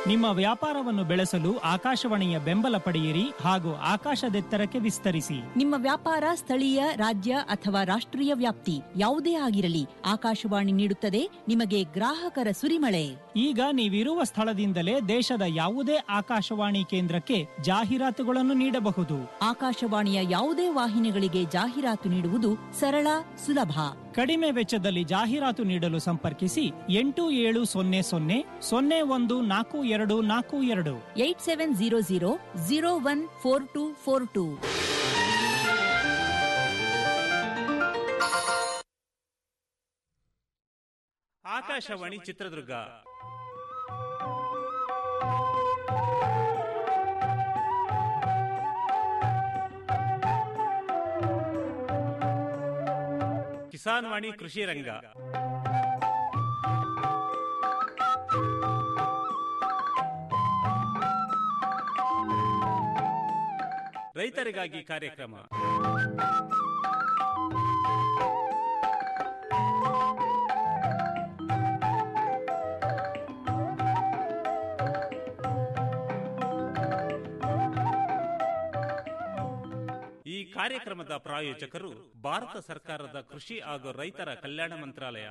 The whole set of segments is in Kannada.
ನಿಮ್ಮ ವ್ಯಾಪಾರವನ್ನು ಬೆಳೆಸಲು ಆಕಾಶವಾಣಿಯ ಬೆಂಬಲ ಪಡೆಯಿರಿ ಹಾಗೂ ಆಕಾಶದೆತ್ತರಕ್ಕೆ ವಿಸ್ತರಿಸಿ ನಿಮ್ಮ ವ್ಯಾಪಾರ ಸ್ಥಳೀಯ ರಾಜ್ಯ ಅಥವಾ ರಾಷ್ಟ್ರೀಯ ವ್ಯಾಪ್ತಿ ಯಾವುದೇ ಆಗಿರಲಿ ಆಕಾಶವಾಣಿ ನೀಡುತ್ತದೆ ನಿಮಗೆ ಗ್ರಾಹಕರ ಸುರಿಮಳೆ ಈಗ ನೀವಿರುವ ಸ್ಥಳದಿಂದಲೇ ದೇಶದ ಯಾವುದೇ ಆಕಾಶವಾಣಿ ಕೇಂದ್ರಕ್ಕೆ ಜಾಹೀರಾತುಗಳನ್ನು ನೀಡಬಹುದು ಆಕಾಶವಾಣಿಯ ಯಾವುದೇ ವಾಹಿನಿಗಳಿಗೆ ಜಾಹೀರಾತು ನೀಡುವುದು ಸರಳ ಸುಲಭ ಕಡಿಮೆ ವೆಚ್ಚದಲ್ಲಿ ಜಾಹೀರಾತು ನೀಡಲು ಸಂಪರ್ಕಿಸಿ ಎಂಟು ಏಳು ಸೊನ್ನೆ ಸೊನ್ನೆ ಸೊನ್ನೆ ಒಂದು ನಾಲ್ಕು ಎರಡು ನಾಲ್ಕು ಎರಡು eight seven zero zero zero one four two four two Akashvani Chitradurga Kisan Vani ಕೃಷಿ ರಂಗ ರೈತರಿಗಾಗಿ ಕಾರ್ಯಕ್ರಮ ಈ ಕಾರ್ಯಕ್ರಮದ ಪ್ರಾಯೋಜಕರು ಭಾರತ ಸರ್ಕಾರದ ಕೃಷಿ ಹಾಗೂ ರೈತರ ಕಲ್ಯಾಣ ಮಂತ್ರಾಲಯ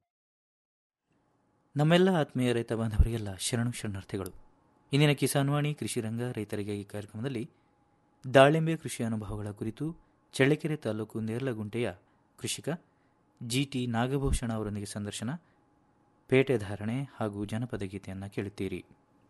ನಮ್ಮೆಲ್ಲ ಆತ್ಮೀಯ ರೈತ ಬಾಂಧವರಿಗೆಲ್ಲ ಶರಣು ಶರಣಾರ್ಥಿಗಳು ಇಂದಿನ ಕಿಸಾನ್ವಾಣಿ ಕೃಷಿ ರಂಗ ರೈತರಿಗೆ ಈ ಕಾರ್ಯಕ್ರಮದಲ್ಲಿ ದಾಳಿಂಬೆ ಕೃಷಿ ಅನುಭವಗಳ ಕುರಿತು ಚಳ್ಳಕೆರೆ ತಾಲೂಕು ನೇರ್ಲಗುಂಟೆಯ ಕೃಷಿಕ ಜಿಟಿ ನಾಗಭೂಷಣ ಅವರೊಂದಿಗೆ ಸಂದರ್ಶನ ಪೇಟೆ ಧಾರಣೆ ಹಾಗೂ ಜನಪದ ಗೀತೆಯನ್ನು ಕೇಳುತ್ತೀರಿ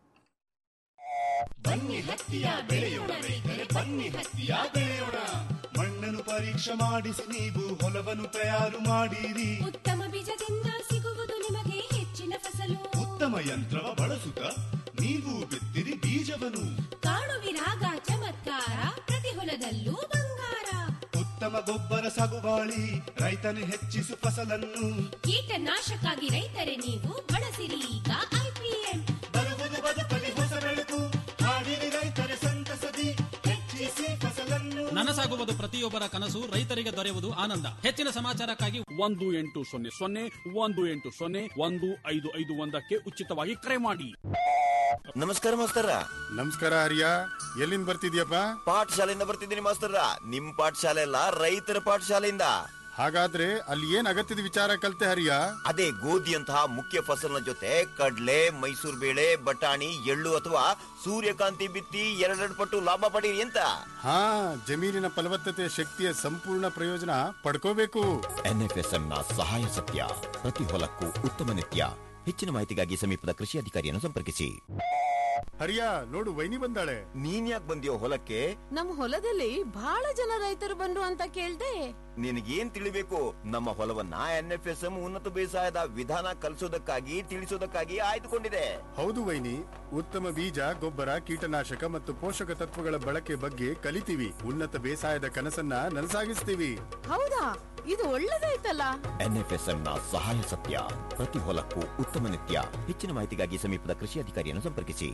ಬನ್ನಿ ಹತ್ತಿಯ ಬೆಳೆಯೋಣ ರೈತರೆ ಬನ್ನಿ ಹತ್ತಿಯ ಬೆಳೆಯೋಣ ಮಣ್ಣನ್ನು ಪರೀಕ್ಷೆ ಮಾಡಿಸಿ ನೀವು ಹೊಲವನ್ನು ತಯಾರು ಮಾಡಿರಿ ಉತ್ತಮ ಬೀಜದಿಂದ ಸಿಗುವುದು ನಿಮಗೆ ಹೆಚ್ಚಿನ ಫಸಲು ಉತ್ತಮ ಯಂತ್ರವ ಬಳಸುತ್ತ ನೀವು ಬಿತ್ತಿರಿ ಬೀಜವನ್ನು ಕಾಣುವಿರಾಗ ಚಮತ್ಕಾರ ಪ್ರತಿ ಹೊಲದಲ್ಲೂ ಬಂಗಾರ ಉತ್ತಮ ಗೊಬ್ಬರ ಸಾಗುವಾಳಿ ರೈತನು ಹೆಚ್ಚಿಸು ಫಸಲನ್ನು ಕೀಟನಾಶಕ್ಕಾಗಿ ರೈತರೆ ನೀವು ಬಳಸಿರಿ ಈಗ ಐಪಿಎಂ ಬರುವುದು ಬದುಕಲಿ ಹೊಸ ಬೆಳಕು ಹಾಡಿರಿ ರೈತರೆ ಸಂತಸದಿ ಹೆಚ್ಚಿಸಿ ಫಸಲನ್ನು ನನಸಾಗುವುದು ಪ್ರತಿಯೊಬ್ಬರ ಕನಸು ರೈತರಿಗೆ ದೊರೆಯುವುದು ಆನಂದ ಹೆಚ್ಚಿನ ಸಮಾಚಾರಕ್ಕಾಗಿ ಒಂದು ಎಂಟು ಸೊನ್ನೆ ಸೊನ್ನೆ ಒಂದು ಎಂಟು ಸೊನ್ನೆ ಒಂದು ಐದು ಐದು ಒಂದಕ್ಕೆ ಉಚಿತವಾಗಿ ಕರೆ ಮಾಡಿ ನಮಸ್ಕಾರ ಮಾಸ್ತರ ನಮಸ್ಕಾರ ಹರಿಯ ಎಲ್ಲಿಂದ ಬರ್ತಿದ್ಯಪ್ಪ ಪಾಠಶಾಲೆಯಿಂದ ಬರ್ತಿದ್ದೀನಿ ಮಾಸ್ತರ ನಿಮ್ ಪಾಠಶಾಲೆ ಅಲ್ಲ ರೈತರ ಪಾಠಶಾಲೆಯಿಂದ ಹಾಗಾದ್ರೆ ಅಲ್ಲಿ ಏನ್ ಅಗತ್ಯದ ವಿಚಾರ ಕಲ್ತೆ ಹರಿಯ ಅದೇ ಗೋಧಿಯಂತಹ ಮುಖ್ಯ ಫಸಲಿನ ಜೊತೆ ಕಡ್ಲೆ ಮೈಸೂರು ಬೇಳೆ ಬಟಾಣಿ ಎಳ್ಳು ಅಥವಾ ಸೂರ್ಯಕಾಂತಿ ಬಿತ್ತಿ ಎರಡೆರಡು ಪಟ್ಟು ಲಾಭ ಪಡೀರಿ ಅಂತ ಹಾ ಜಮೀನಿನ ಫಲವತ್ತತೆ ಶಕ್ತಿಯ ಸಂಪೂರ್ಣ ಪ್ರಯೋಜನ ಪಡ್ಕೋಬೇಕು ಎನ್ಎಫ್ಎಸ್ಎಂ ನ ಸಹಾಯ ಸತ್ಯ ಪ್ರತಿ ಹೊಲಕ್ಕೂ ಉತ್ತಮ ನಿತ್ಯ ಹೆಚ್ಚಿನ ಮಾಹಿತಿಗಾಗಿ ಸಮೀಪದ ಕೃಷಿ ಅಧಿಕಾರಿಯನ್ನು ಸಂಪರ್ಕಿಸಿ ಹರಿಯ ನೋಡು ವೈನಿ ಬಂದಾಳೆ ನೀನ್ ಯಾಕೆ ಬಂದಿಯೋ ಹೊಲಕ್ಕೆ ನಮ್ ಹೊಲದಲ್ಲಿ ಬಹಳ ಜನ ರೈತರು ಬಂದ್ರು ಅಂತ ಕೇಳ್ದೆ ನಿನಗೇನ್ ತಿಳಿಬೇಕು ನಮ್ಮ ಹೊಲವನ್ನ ಎನ್ಎಫ್ಎಸ್ಎಂ ಉನ್ನತ ಬೇಸಾಯದ ವಿಧಾನ ಕಲಿಸೋದಕ್ಕಾಗಿ ತಿಳಿಸೋದಕ್ಕಾಗಿ ಆಯ್ದುಕೊಂಡಿದೆ ಹೌದು ವೈನಿ ಉತ್ತಮ ಬೀಜ ಗೊಬ್ಬರ ಕೀಟನಾಶಕ ಮತ್ತು ಪೋಷಕ ತತ್ವಗಳ ಬಳಕೆ ಬಗ್ಗೆ ಕಲಿತೀವಿ ಉನ್ನತ ಬೇಸಾಯದ ಕನಸನ್ನ ನನಸಾಗಿಸ್ತೀವಿ ಹೌದಾ ಇದು ಒಳ್ಳೇದಾಯ್ತಲ್ಲ ಎನ್ಎಫ್ಎಸ್ಎಂ ನ ಸಹಾಯ ಸತ್ಯ ಪ್ರತಿ ಹೊಲಕ್ಕೂ ಉತ್ತಮ ನಿತ್ಯ ಹೆಚ್ಚಿನ ಮಾಹಿತಿಗಾಗಿ ಸಮೀಪದ ಕೃಷಿ ಅಧಿಕಾರಿಯನ್ನು ಸಂಪರ್ಕಿಸಿ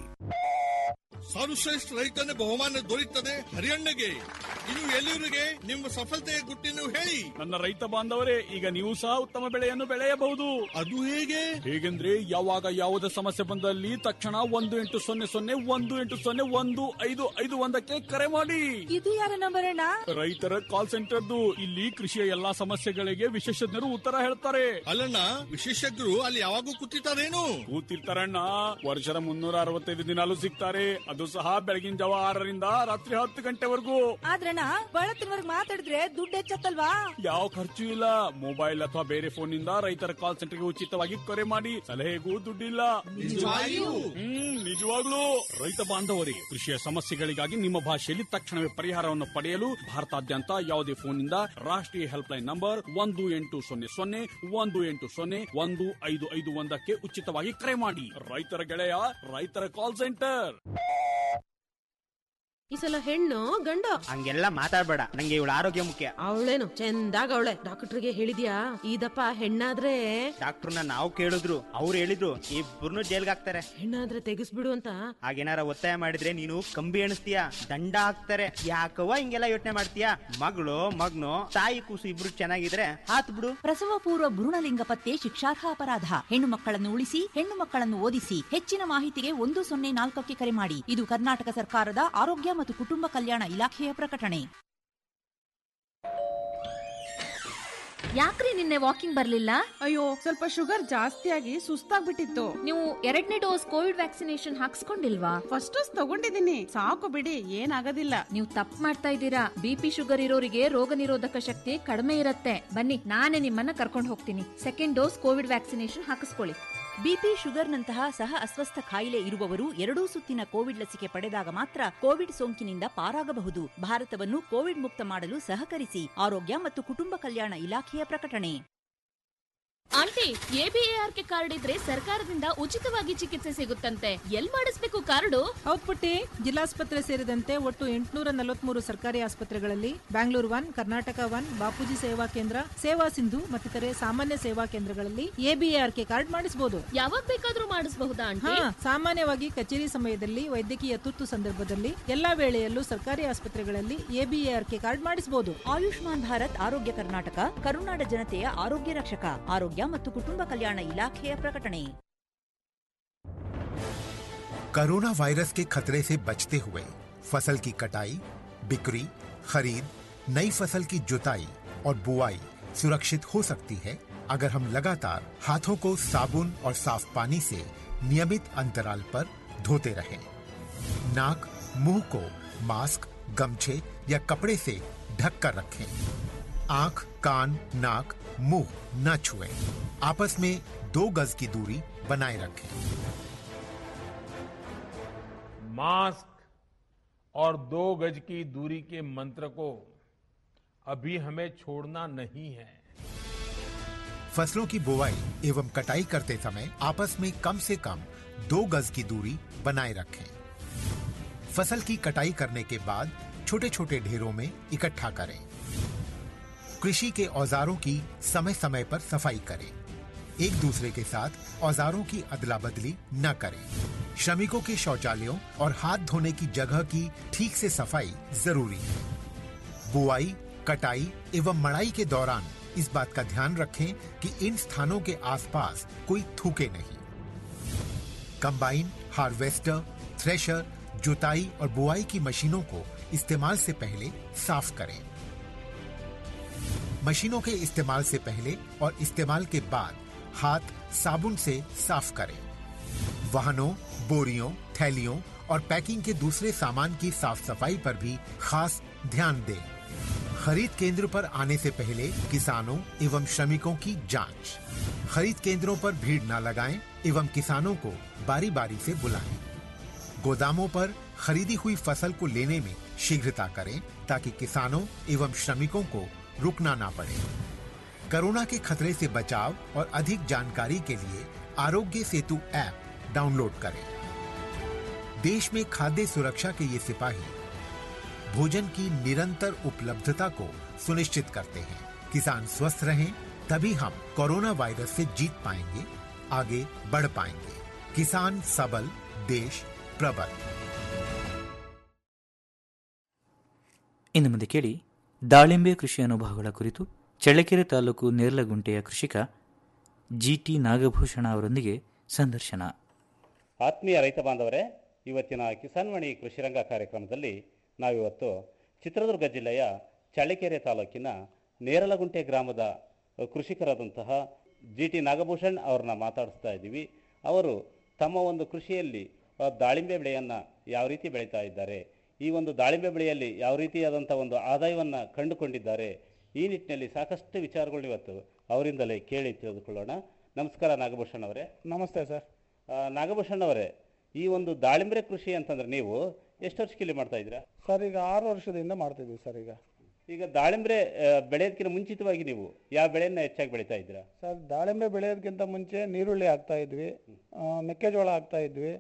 ಸರ್ವಶ್ರೇಷ್ಠ ರೈತನ ಬಹುಮಾನ ದೊರೆಯುತ್ತದೆ ಹರಿಯಣ್ಣಗೆ ಇನ್ನು ಎಲ್ಲಿವರೆಗೆ ನಿಮ್ಮ ಸಫಲತೆಯ ಗುಟ್ಟಿನ ಹೇಳಿ ನನ್ನ ರೈತ ಬಾಂಧವರೇ ಈಗ ನೀವು ಸಹ ಉತ್ತಮ ಬೆಳೆಯನ್ನು ಬೆಳೆಯಬಹುದು ಅದು ಹೇಗೆ ಹೇಗೆಂದ್ರೆ ಯಾವಾಗ ಯಾವುದೇ ಸಮಸ್ಯೆ ಬಂದಲ್ಲಿ ತಕ್ಷಣ ಒಂದು ಎಂಟು ಸೊನ್ನೆ ಸೊನ್ನೆ ಒಂದು ಎಂಟು ಸೊನ್ನೆ ಒಂದು ಐದು ಐದು ಒಂದಕ್ಕೆ ಕರೆ ಮಾಡಿ ಇದು ಯಾರ ನಂಬರ್ ಅಣ್ಣ ರೈತರ ಕಾಲ್ ಸೆಂಟರ್ದು ಇಲ್ಲಿ ಕೃಷಿಯ ಎಲ್ಲಾ ಸಮಸ್ಯೆಗಳಿಗೆ ವಿಶೇಷಜ್ಞರು ಉತ್ತರ ಹೇಳ್ತಾರೆ ಅಲ್ಲಣ್ಣ ವಿಶೇಷಜ್ಞರು ಅಲ್ಲಿ ಯಾವಾಗೂ ಕೂತಿರ್ತಾರೇನು ಕೂತಿರ್ತಾರಣ್ಣ ವರ್ಷದ ಮುನ್ನೂರ ಅರವತ್ತೈದು ದಿನಾಲು ಸಿಗ್ತಾರೆ ಅದು ಸಹ ಬೆಳಗಿನ ಜಾವ ಆರರಿಂದ ರಾತ್ರಿ ಹತ್ತು ಗಂಟೆವರೆಗೂ ಆದ್ರಣ್ಣ ಬಳತ್ತಿನವರ್ಗ್ ಮಾತಾಡಿದ್ರೆ ದುಡ್ಡು ಹೆಚ್ಚತ್ತಲ್ವಾ ಯಾವ ಖರ್ಚು ಇಲ್ಲ ಮೊಬೈಲ್ ಅಥವಾ ಬೇರೆ ಫೋನ್ ನಿಂದ ರೈತರ ಕಾಲ್ ಸೆಂಟರ್ಗೆ ಉಚಿತವಾಗಿ ಕರೆ ಮಾಡಿ ಸಲಹೆಗೂ ದುಡ್ಡಿಲ್ಲ ನಿಜವಾಗಿಯೂ? ಹ್ಮ್ ನಿಜವಾಗ್ಲೂ ರೈತ ಬಾಂಧವರಿಗೆ ಕೃಷಿಯ ಸಮಸ್ಯೆಗಳಿಗಾಗಿ ನಿಮ್ಮ ಭಾಷೆಯಲ್ಲಿ ತಕ್ಷಣವೇ ಪರಿಹಾರವನ್ನು ಪಡೆಯಲು ಭಾರತಾದ್ಯಂತ ಯಾವುದೇ ಫೋನ್ ನಿಂದ ರಾಷ್ಟ್ರೀಯ ಹೆಲ್ಪ್ ಲೈನ್ ನಂಬರ್ ಒಂದು ಎಂಟು ಸೊನ್ನೆ ಸೊನ್ನೆ ಒಂದು ಎಂಟು ಸೊನ್ನೆ ಒಂದು ಐದು ಐದು ಒಂದಕ್ಕೆ ಉಚಿತವಾಗಿ ಕರೆ ಮಾಡಿ ರೈತರ ಗೆಳೆಯ ರೈತರ ಕಾಲ್ ಸೆಂಟರ್ ಈ ಸಲ ಹೆಣ್ಣು ಗಂಡು ಹಂಗೆಲ್ಲ ಮಾತಾಡ್ಬೇಡ ನಂಗೆ ಇವಳ ಆರೋಗ್ಯ ಮುಖ್ಯ ಅವಳೇನು ಚಂದಾಗ ಅವಳೆ ಡಾಕ್ಟರ್ಗೆ ಹೇಳಿದ್ಯಾ ಇದಪ್ಪ ಹೆಣ್ಣಾದ್ರೆ ಡಾಕ್ಟರ್ನ ನಾವು ಕೇಳಿದ್ರು ಅವ್ರು ಹೇಳಿದ್ರು ಇಬ್ಬರನ್ನು ಜೈಲ್ಗೆ ಹಾಕ್ತಾರೆ ಹೆಣ್ಣಾದ್ರೆ ತೆಗಿಸ್ಬಿಡು ಅಂತ ಹಾಗೇನಾರ ಒತ್ತಾಯ ಮಾಡಿದ್ರೆ ನೀನು ಕಂಬಿ ಎಣಿಸ್ತೀಯ ದಂಡ ಹಾಕ್ತಾರೆ ಯಾಕವ್ವ ಹಿಂಗೆಲ್ಲ ಯೋಚನೆ ಮಾಡ್ತೀಯ ಮಗಳು ಮಗ್ನು ತಾಯಿ ಕೂಸು ಇಬ್ರು ಚೆನ್ನಾಗಿದ್ರೆ ಹಾತ್ ಬಿಡು ಪ್ರಸವ ಪೂರ್ವ ಭ್ರೂಣಲಿಂಗ ಪತ್ತೆ ಶಿಕ್ಷಾರ್ಹ ಅಪರಾಧ ಹೆಣ್ಣು ಮಕ್ಕಳನ್ನು ಉಳಿಸಿ ಹೆಣ್ಣು ಮಕ್ಕಳನ್ನು ಓದಿಸಿ ಹೆಚ್ಚಿನ ಮಾಹಿತಿಗೆ ಒಂದು ಸೊನ್ನೆ ನಾಲ್ಕಕ್ಕೆ ಕರೆ ಮಾಡಿ ಇದು ಕರ್ನಾಟಕ ಸರ್ಕಾರದ ಆರೋಗ್ಯ ಮತ್ತು ಕುಟುಂಬ ಕಲ್ಯಾಣ ಇಲಾಖೆಯ ಪ್ರಕಟಣೆ ಯಾಕ್ರಿ ನಿನ್ನೆ ವಾಕಿಂಗ್ ಬರ್ಲಿಲ್ಲ ಅಯ್ಯೋ ಸ್ವಲ್ಪ ಶುಗರ್ ಜಾಸ್ತಿ ಆಗಿ ಸುಸ್ತಾಗ್ಬಿಟ್ಟಿತ್ತು ನೀವು ಎರಡನೇ ಡೋಸ್ ಕೋವಿಡ್ ವ್ಯಾಕ್ಸಿನೇಷನ್ ಹಾಕ್ಸ್ಕೊಂಡಿಲ್ವಾ ಫಸ್ಟ್ ಡೋಸ್ ತಗೊಂಡಿದ್ದೀನಿ ಸಾಕು ಬಿಡಿ ಏನಾಗೋದಿಲ್ಲ ನೀವು ತಪ್ಪು ಮಾಡ್ತಾ ಇದ್ದೀರಾ ಬಿಪಿ ಶುಗರ್ ಇರೋರಿಗೆ ರೋಗ ನಿರೋಧಕ ಶಕ್ತಿ ಕಡಿಮೆ ಇರುತ್ತೆ ಬನ್ನಿ ನಾನೇ ನಿಮ್ಮನ್ನ ಕರ್ಕೊಂಡು ಹೋಗ್ತೀನಿ ಸೆಕೆಂಡ್ ಡೋಸ್ ಕೋವಿಡ್ ವ್ಯಾಕ್ಸಿನೇಷನ್ ಹಾಕಿಸ್ಕೊಳ್ಳಿ ಬಿಪಿ ಶುಗರ್ನಂತಹ ಸಹ ಅಸ್ವಸ್ಥ ಕಾಯಿಲೆ ಇರುವವರು ಎರಡೂ ಸುತ್ತಿನ ಕೋವಿಡ್ ಲಸಿಕೆ ಪಡೆದಾಗ ಮಾತ್ರ ಕೋವಿಡ್ ಸೋಂಕಿನಿಂದ ಪಾರಾಗಬಹುದು ಭಾರತವನ್ನು ಕೋವಿಡ್ ಮುಕ್ತ ಮಾಡಲು ಸಹಕರಿಸಿ ಆರೋಗ್ಯ ಮತ್ತು ಕುಟುಂಬ ಕಲ್ಯಾಣ ಇಲಾಖೆಯ ಪ್ರಕಟಣೆ ಆಂಟಿ ಎಬಿಎಆರ್ಕೆ ಕಾರ್ಡ್ ಇದ್ರೆ ಸರ್ಕಾರದಿಂದ ಉಚಿತವಾಗಿ ಚಿಕಿತ್ಸೆ ಸಿಗುತ್ತಂತೆ ಎಲ್ ಮಾಡಿಸ್ಬೇಕು ಕಾರ್ಡು ಹೌದ್ ಪುಟ್ಟಿ ಜಿಲ್ಲಾಸ್ಪತ್ರೆ ಸೇರಿದಂತೆ ಒಟ್ಟು ಎಂಟುನೂರ ನಲವತ್ಮೂರು ಸರ್ಕಾರಿ ಆಸ್ಪತ್ರೆಗಳಲ್ಲಿ ಬ್ಯಾಂಗ್ಳೂರ್ ಒನ್ ಕರ್ನಾಟಕ ಒನ್ ಬಾಪೂಜಿ ಸೇವಾ ಕೇಂದ್ರ ಸೇವಾ ಸಿಂಧು ಮತ್ತಿತರೆ ಸಾಮಾನ್ಯ ಸೇವಾ ಕೇಂದ್ರಗಳಲ್ಲಿ ಎಬಿಎಆರ್ಕೆ ಕಾರ್ಡ್ ಮಾಡಿಸಬಹುದು ಯಾವಾಗ ಬೇಕಾದ್ರೂ ಮಾಡಿಸಬಹುದಾ ಹಾ ಆಂಟಿ ಸಾಮಾನ್ಯವಾಗಿ ಕಚೇರಿ ಸಮಯದಲ್ಲಿ ವೈದ್ಯಕೀಯ ತುರ್ತು ಸಂದರ್ಭದಲ್ಲಿ ಎಲ್ಲಾ ವೇಳೆಯಲ್ಲೂ ಸರ್ಕಾರಿ ಆಸ್ಪತ್ರೆಗಳಲ್ಲಿ ಎಬಿಎಆರ್ಕೆ ಕಾರ್ಡ್ ಮಾಡಿಸಬಹುದು ಆಯುಷ್ಮಾನ್ ಭಾರತ್ ಆರೋಗ್ಯ ಕರ್ನಾಟಕ ಕರುನಾಡ ಜನತೆಯ ಆರೋಗ್ಯ ರಕ್ಷಕ ಆರೋಗ್ಯ ಮತ್ತು ಕುಟುಂಬ ಕಲ್ಯಾಣ ಇಲಾಖೆಯ ಪ್ರಕಟಣೆ कोरोना वायरस के खतरे से बचते हुए फसल की कटाई बिक्री खरीद नई फसल की जुताई और बुआई सुरक्षित हो सकती है अगर हम लगातार हाथों को साबुन और साफ पानी से नियमित अंतराल पर धोते रहें। नाक मुंह को मास्क गमछे या कपड़े से ढक कर रखें आंख कान नाक मुंह न छुएं। आपस में दो गज की दूरी बनाए रखें मास्क और दो गज की दूरी के मंत्र को अभी हमें छोड़ना नहीं है फसलों की बुवाई एवं कटाई करते समय आपस में कम से कम दो गज की दूरी बनाए रखें फसल की कटाई करने के बाद छोटे छोटे ढेरों में इकट्ठा करें कृषि के औजारों की समय समय पर सफाई करें एक दूसरे के साथ औजारों की अदला बदली न करें श्रमिकों के शौचालयों और हाथ धोने की जगह की ठीक से सफाई जरूरी है बुआई कटाई एवं मड़ाई के दौरान इस बात का ध्यान रखें कि इन स्थानों के आसपास कोई थूके नहीं कंबाइन हार्वेस्टर थ्रेशर जुताई और बुआई की मशीनों को इस्तेमाल से पहले साफ करें मशीनों के इस्तेमाल से पहले और इस्तेमाल के बाद हाथ साबुन से साफ करें वाहनों बोरियों थैलियों और पैकिंग के दूसरे सामान की साफ सफाई पर भी खास ध्यान दें खरीद केंद्र पर आने से पहले किसानों एवं श्रमिकों की जांच खरीद केंद्रों पर भीड़ न लगाएं एवं किसानों को बारी बारी से बुलाएं गोदामों पर खरीदी हुई फसल को लेने में शीघ्रता करें ताकि किसानों एवं श्रमिकों को रुकना ना पड़े कोरोना के खतरे से बचाव और अधिक जानकारी के लिए आरोग्य सेतु ऐप डाउनलोड करें देश में खाद्य सुरक्षा के ये सिपाही भोजन की निरंतर उपलब्धता को सुनिश्चित करते हैं किसान स्वस्थ रहें तभी हम कोरोना वायरस से जीत पाएंगे आगे बढ़ पाएंगे किसान सबल देश प्रबल ಇನ್ನು ಮುಂದೆ ಕೇಳಿ ದಾಳಿಂಬೆ ಕೃಷಿ ಅನುಭವಗಳ ಕುರಿತು ಚಳ್ಳಕೆರೆ ತಾಲೂಕು ನೇರ್ಲಗುಂಟೆಯ ಕೃಷಿಕ ಜಿಟಿ ನಾಗಭೂಷಣ ಅವರೊಂದಿಗೆ ಸಂದರ್ಶನ ಆತ್ಮೀಯ ರೈತ ಬಾಂಧವರೇ ಇವತ್ತಿನ ಕಿಸಾನ್ವಾಣಿ ಕೃಷಿರಂಗ ಕಾರ್ಯಕ್ರಮದಲ್ಲಿ ನಾವಿವತ್ತು ಚಿತ್ರದುರ್ಗ ಜಿಲ್ಲೆಯ ಚಳ್ಳಕೆರೆ ತಾಲೂಕಿನ ನೇರಲಗುಂಟೆ ಗ್ರಾಮದ ಕೃಷಿಕರಾದಂತಹ ಜಿ ಟಿ ನಾಗಭೂಷಣ್ ಅವ್ರನ್ನ ಮಾತಾಡಿಸ್ತಾ ಇದ್ದೀವಿ ಅವರು ತಮ್ಮ ಒಂದು ಕೃಷಿಯಲ್ಲಿ ಆ, ದಾಳಿಂಬೆ ಬೆಳೆಯನ್ನು ಯಾವ ರೀತಿ ಬೆಳೀತಾ ಇದ್ದಾರೆ ಈ ಒಂದು ದಾಳಿಂಬೆ ಬೆಳೆಯಲ್ಲಿ ಯಾವ ರೀತಿಯಾದಂಥ ಒಂದು ಆದಾಯವನ್ನು ಕಂಡುಕೊಂಡಿದ್ದಾರೆ ಈ ನಿಟ್ಟಿನಲ್ಲಿ ಸಾಕಷ್ಟು ವಿಚಾರಗಳು ಇವತ್ತು ಅವರಿಂದಲೇ ಕೇಳಿ ತಿಳಿದುಕೊಳ್ಳೋಣ ನಮಸ್ಕಾರ ನಾಗಭೂಷಣ್ ಅವರೇ ನಮಸ್ತೆ ಸರ್ ನಾಗಭೂಷಣ್ ಅವರೇ ಈ ಒಂದು ದಾಳಿಂಬೆ ಕೃಷಿ ಅಂತಂದ್ರೆ ನೀವು ಎಷ್ಟು ವರ್ಷಕ್ಕೆ ಮಾಡ್ತಾ ಇದ್ದೀರಾ ಸರ್ ಈಗ ಆರು ವರ್ಷದಿಂದ ಮಾಡ್ತಿದ್ದೀವಿ ಸರ್ ಈಗ ಈಗ ದಾಳಿಂಬ್ರೆ ಆ, ಬೆಳೆಯೋದಕ್ಕಿಂತ ಮುಂಚಿತವಾಗಿ ನೀವು ಯಾವ ಬೆಳೆಯನ್ನ ಹೆಚ್ಚಾಗಿ ಬೆಳೀತಾ ಇದ್ದೀರಾ ಸರ್ ದಾಳಿಂಬೆ ಬೆಳೆಯೋದಕ್ಕಿಂತ ಮುಂಚೆ ನೀರುಳ್ಳಿ ಹಾಕ್ತಾ ಇದ್ವಿ ಆ, ಮೆಕ್ಕೆಜೋಳ ಹಾಕ್ತಾ ಇದ್ವಿ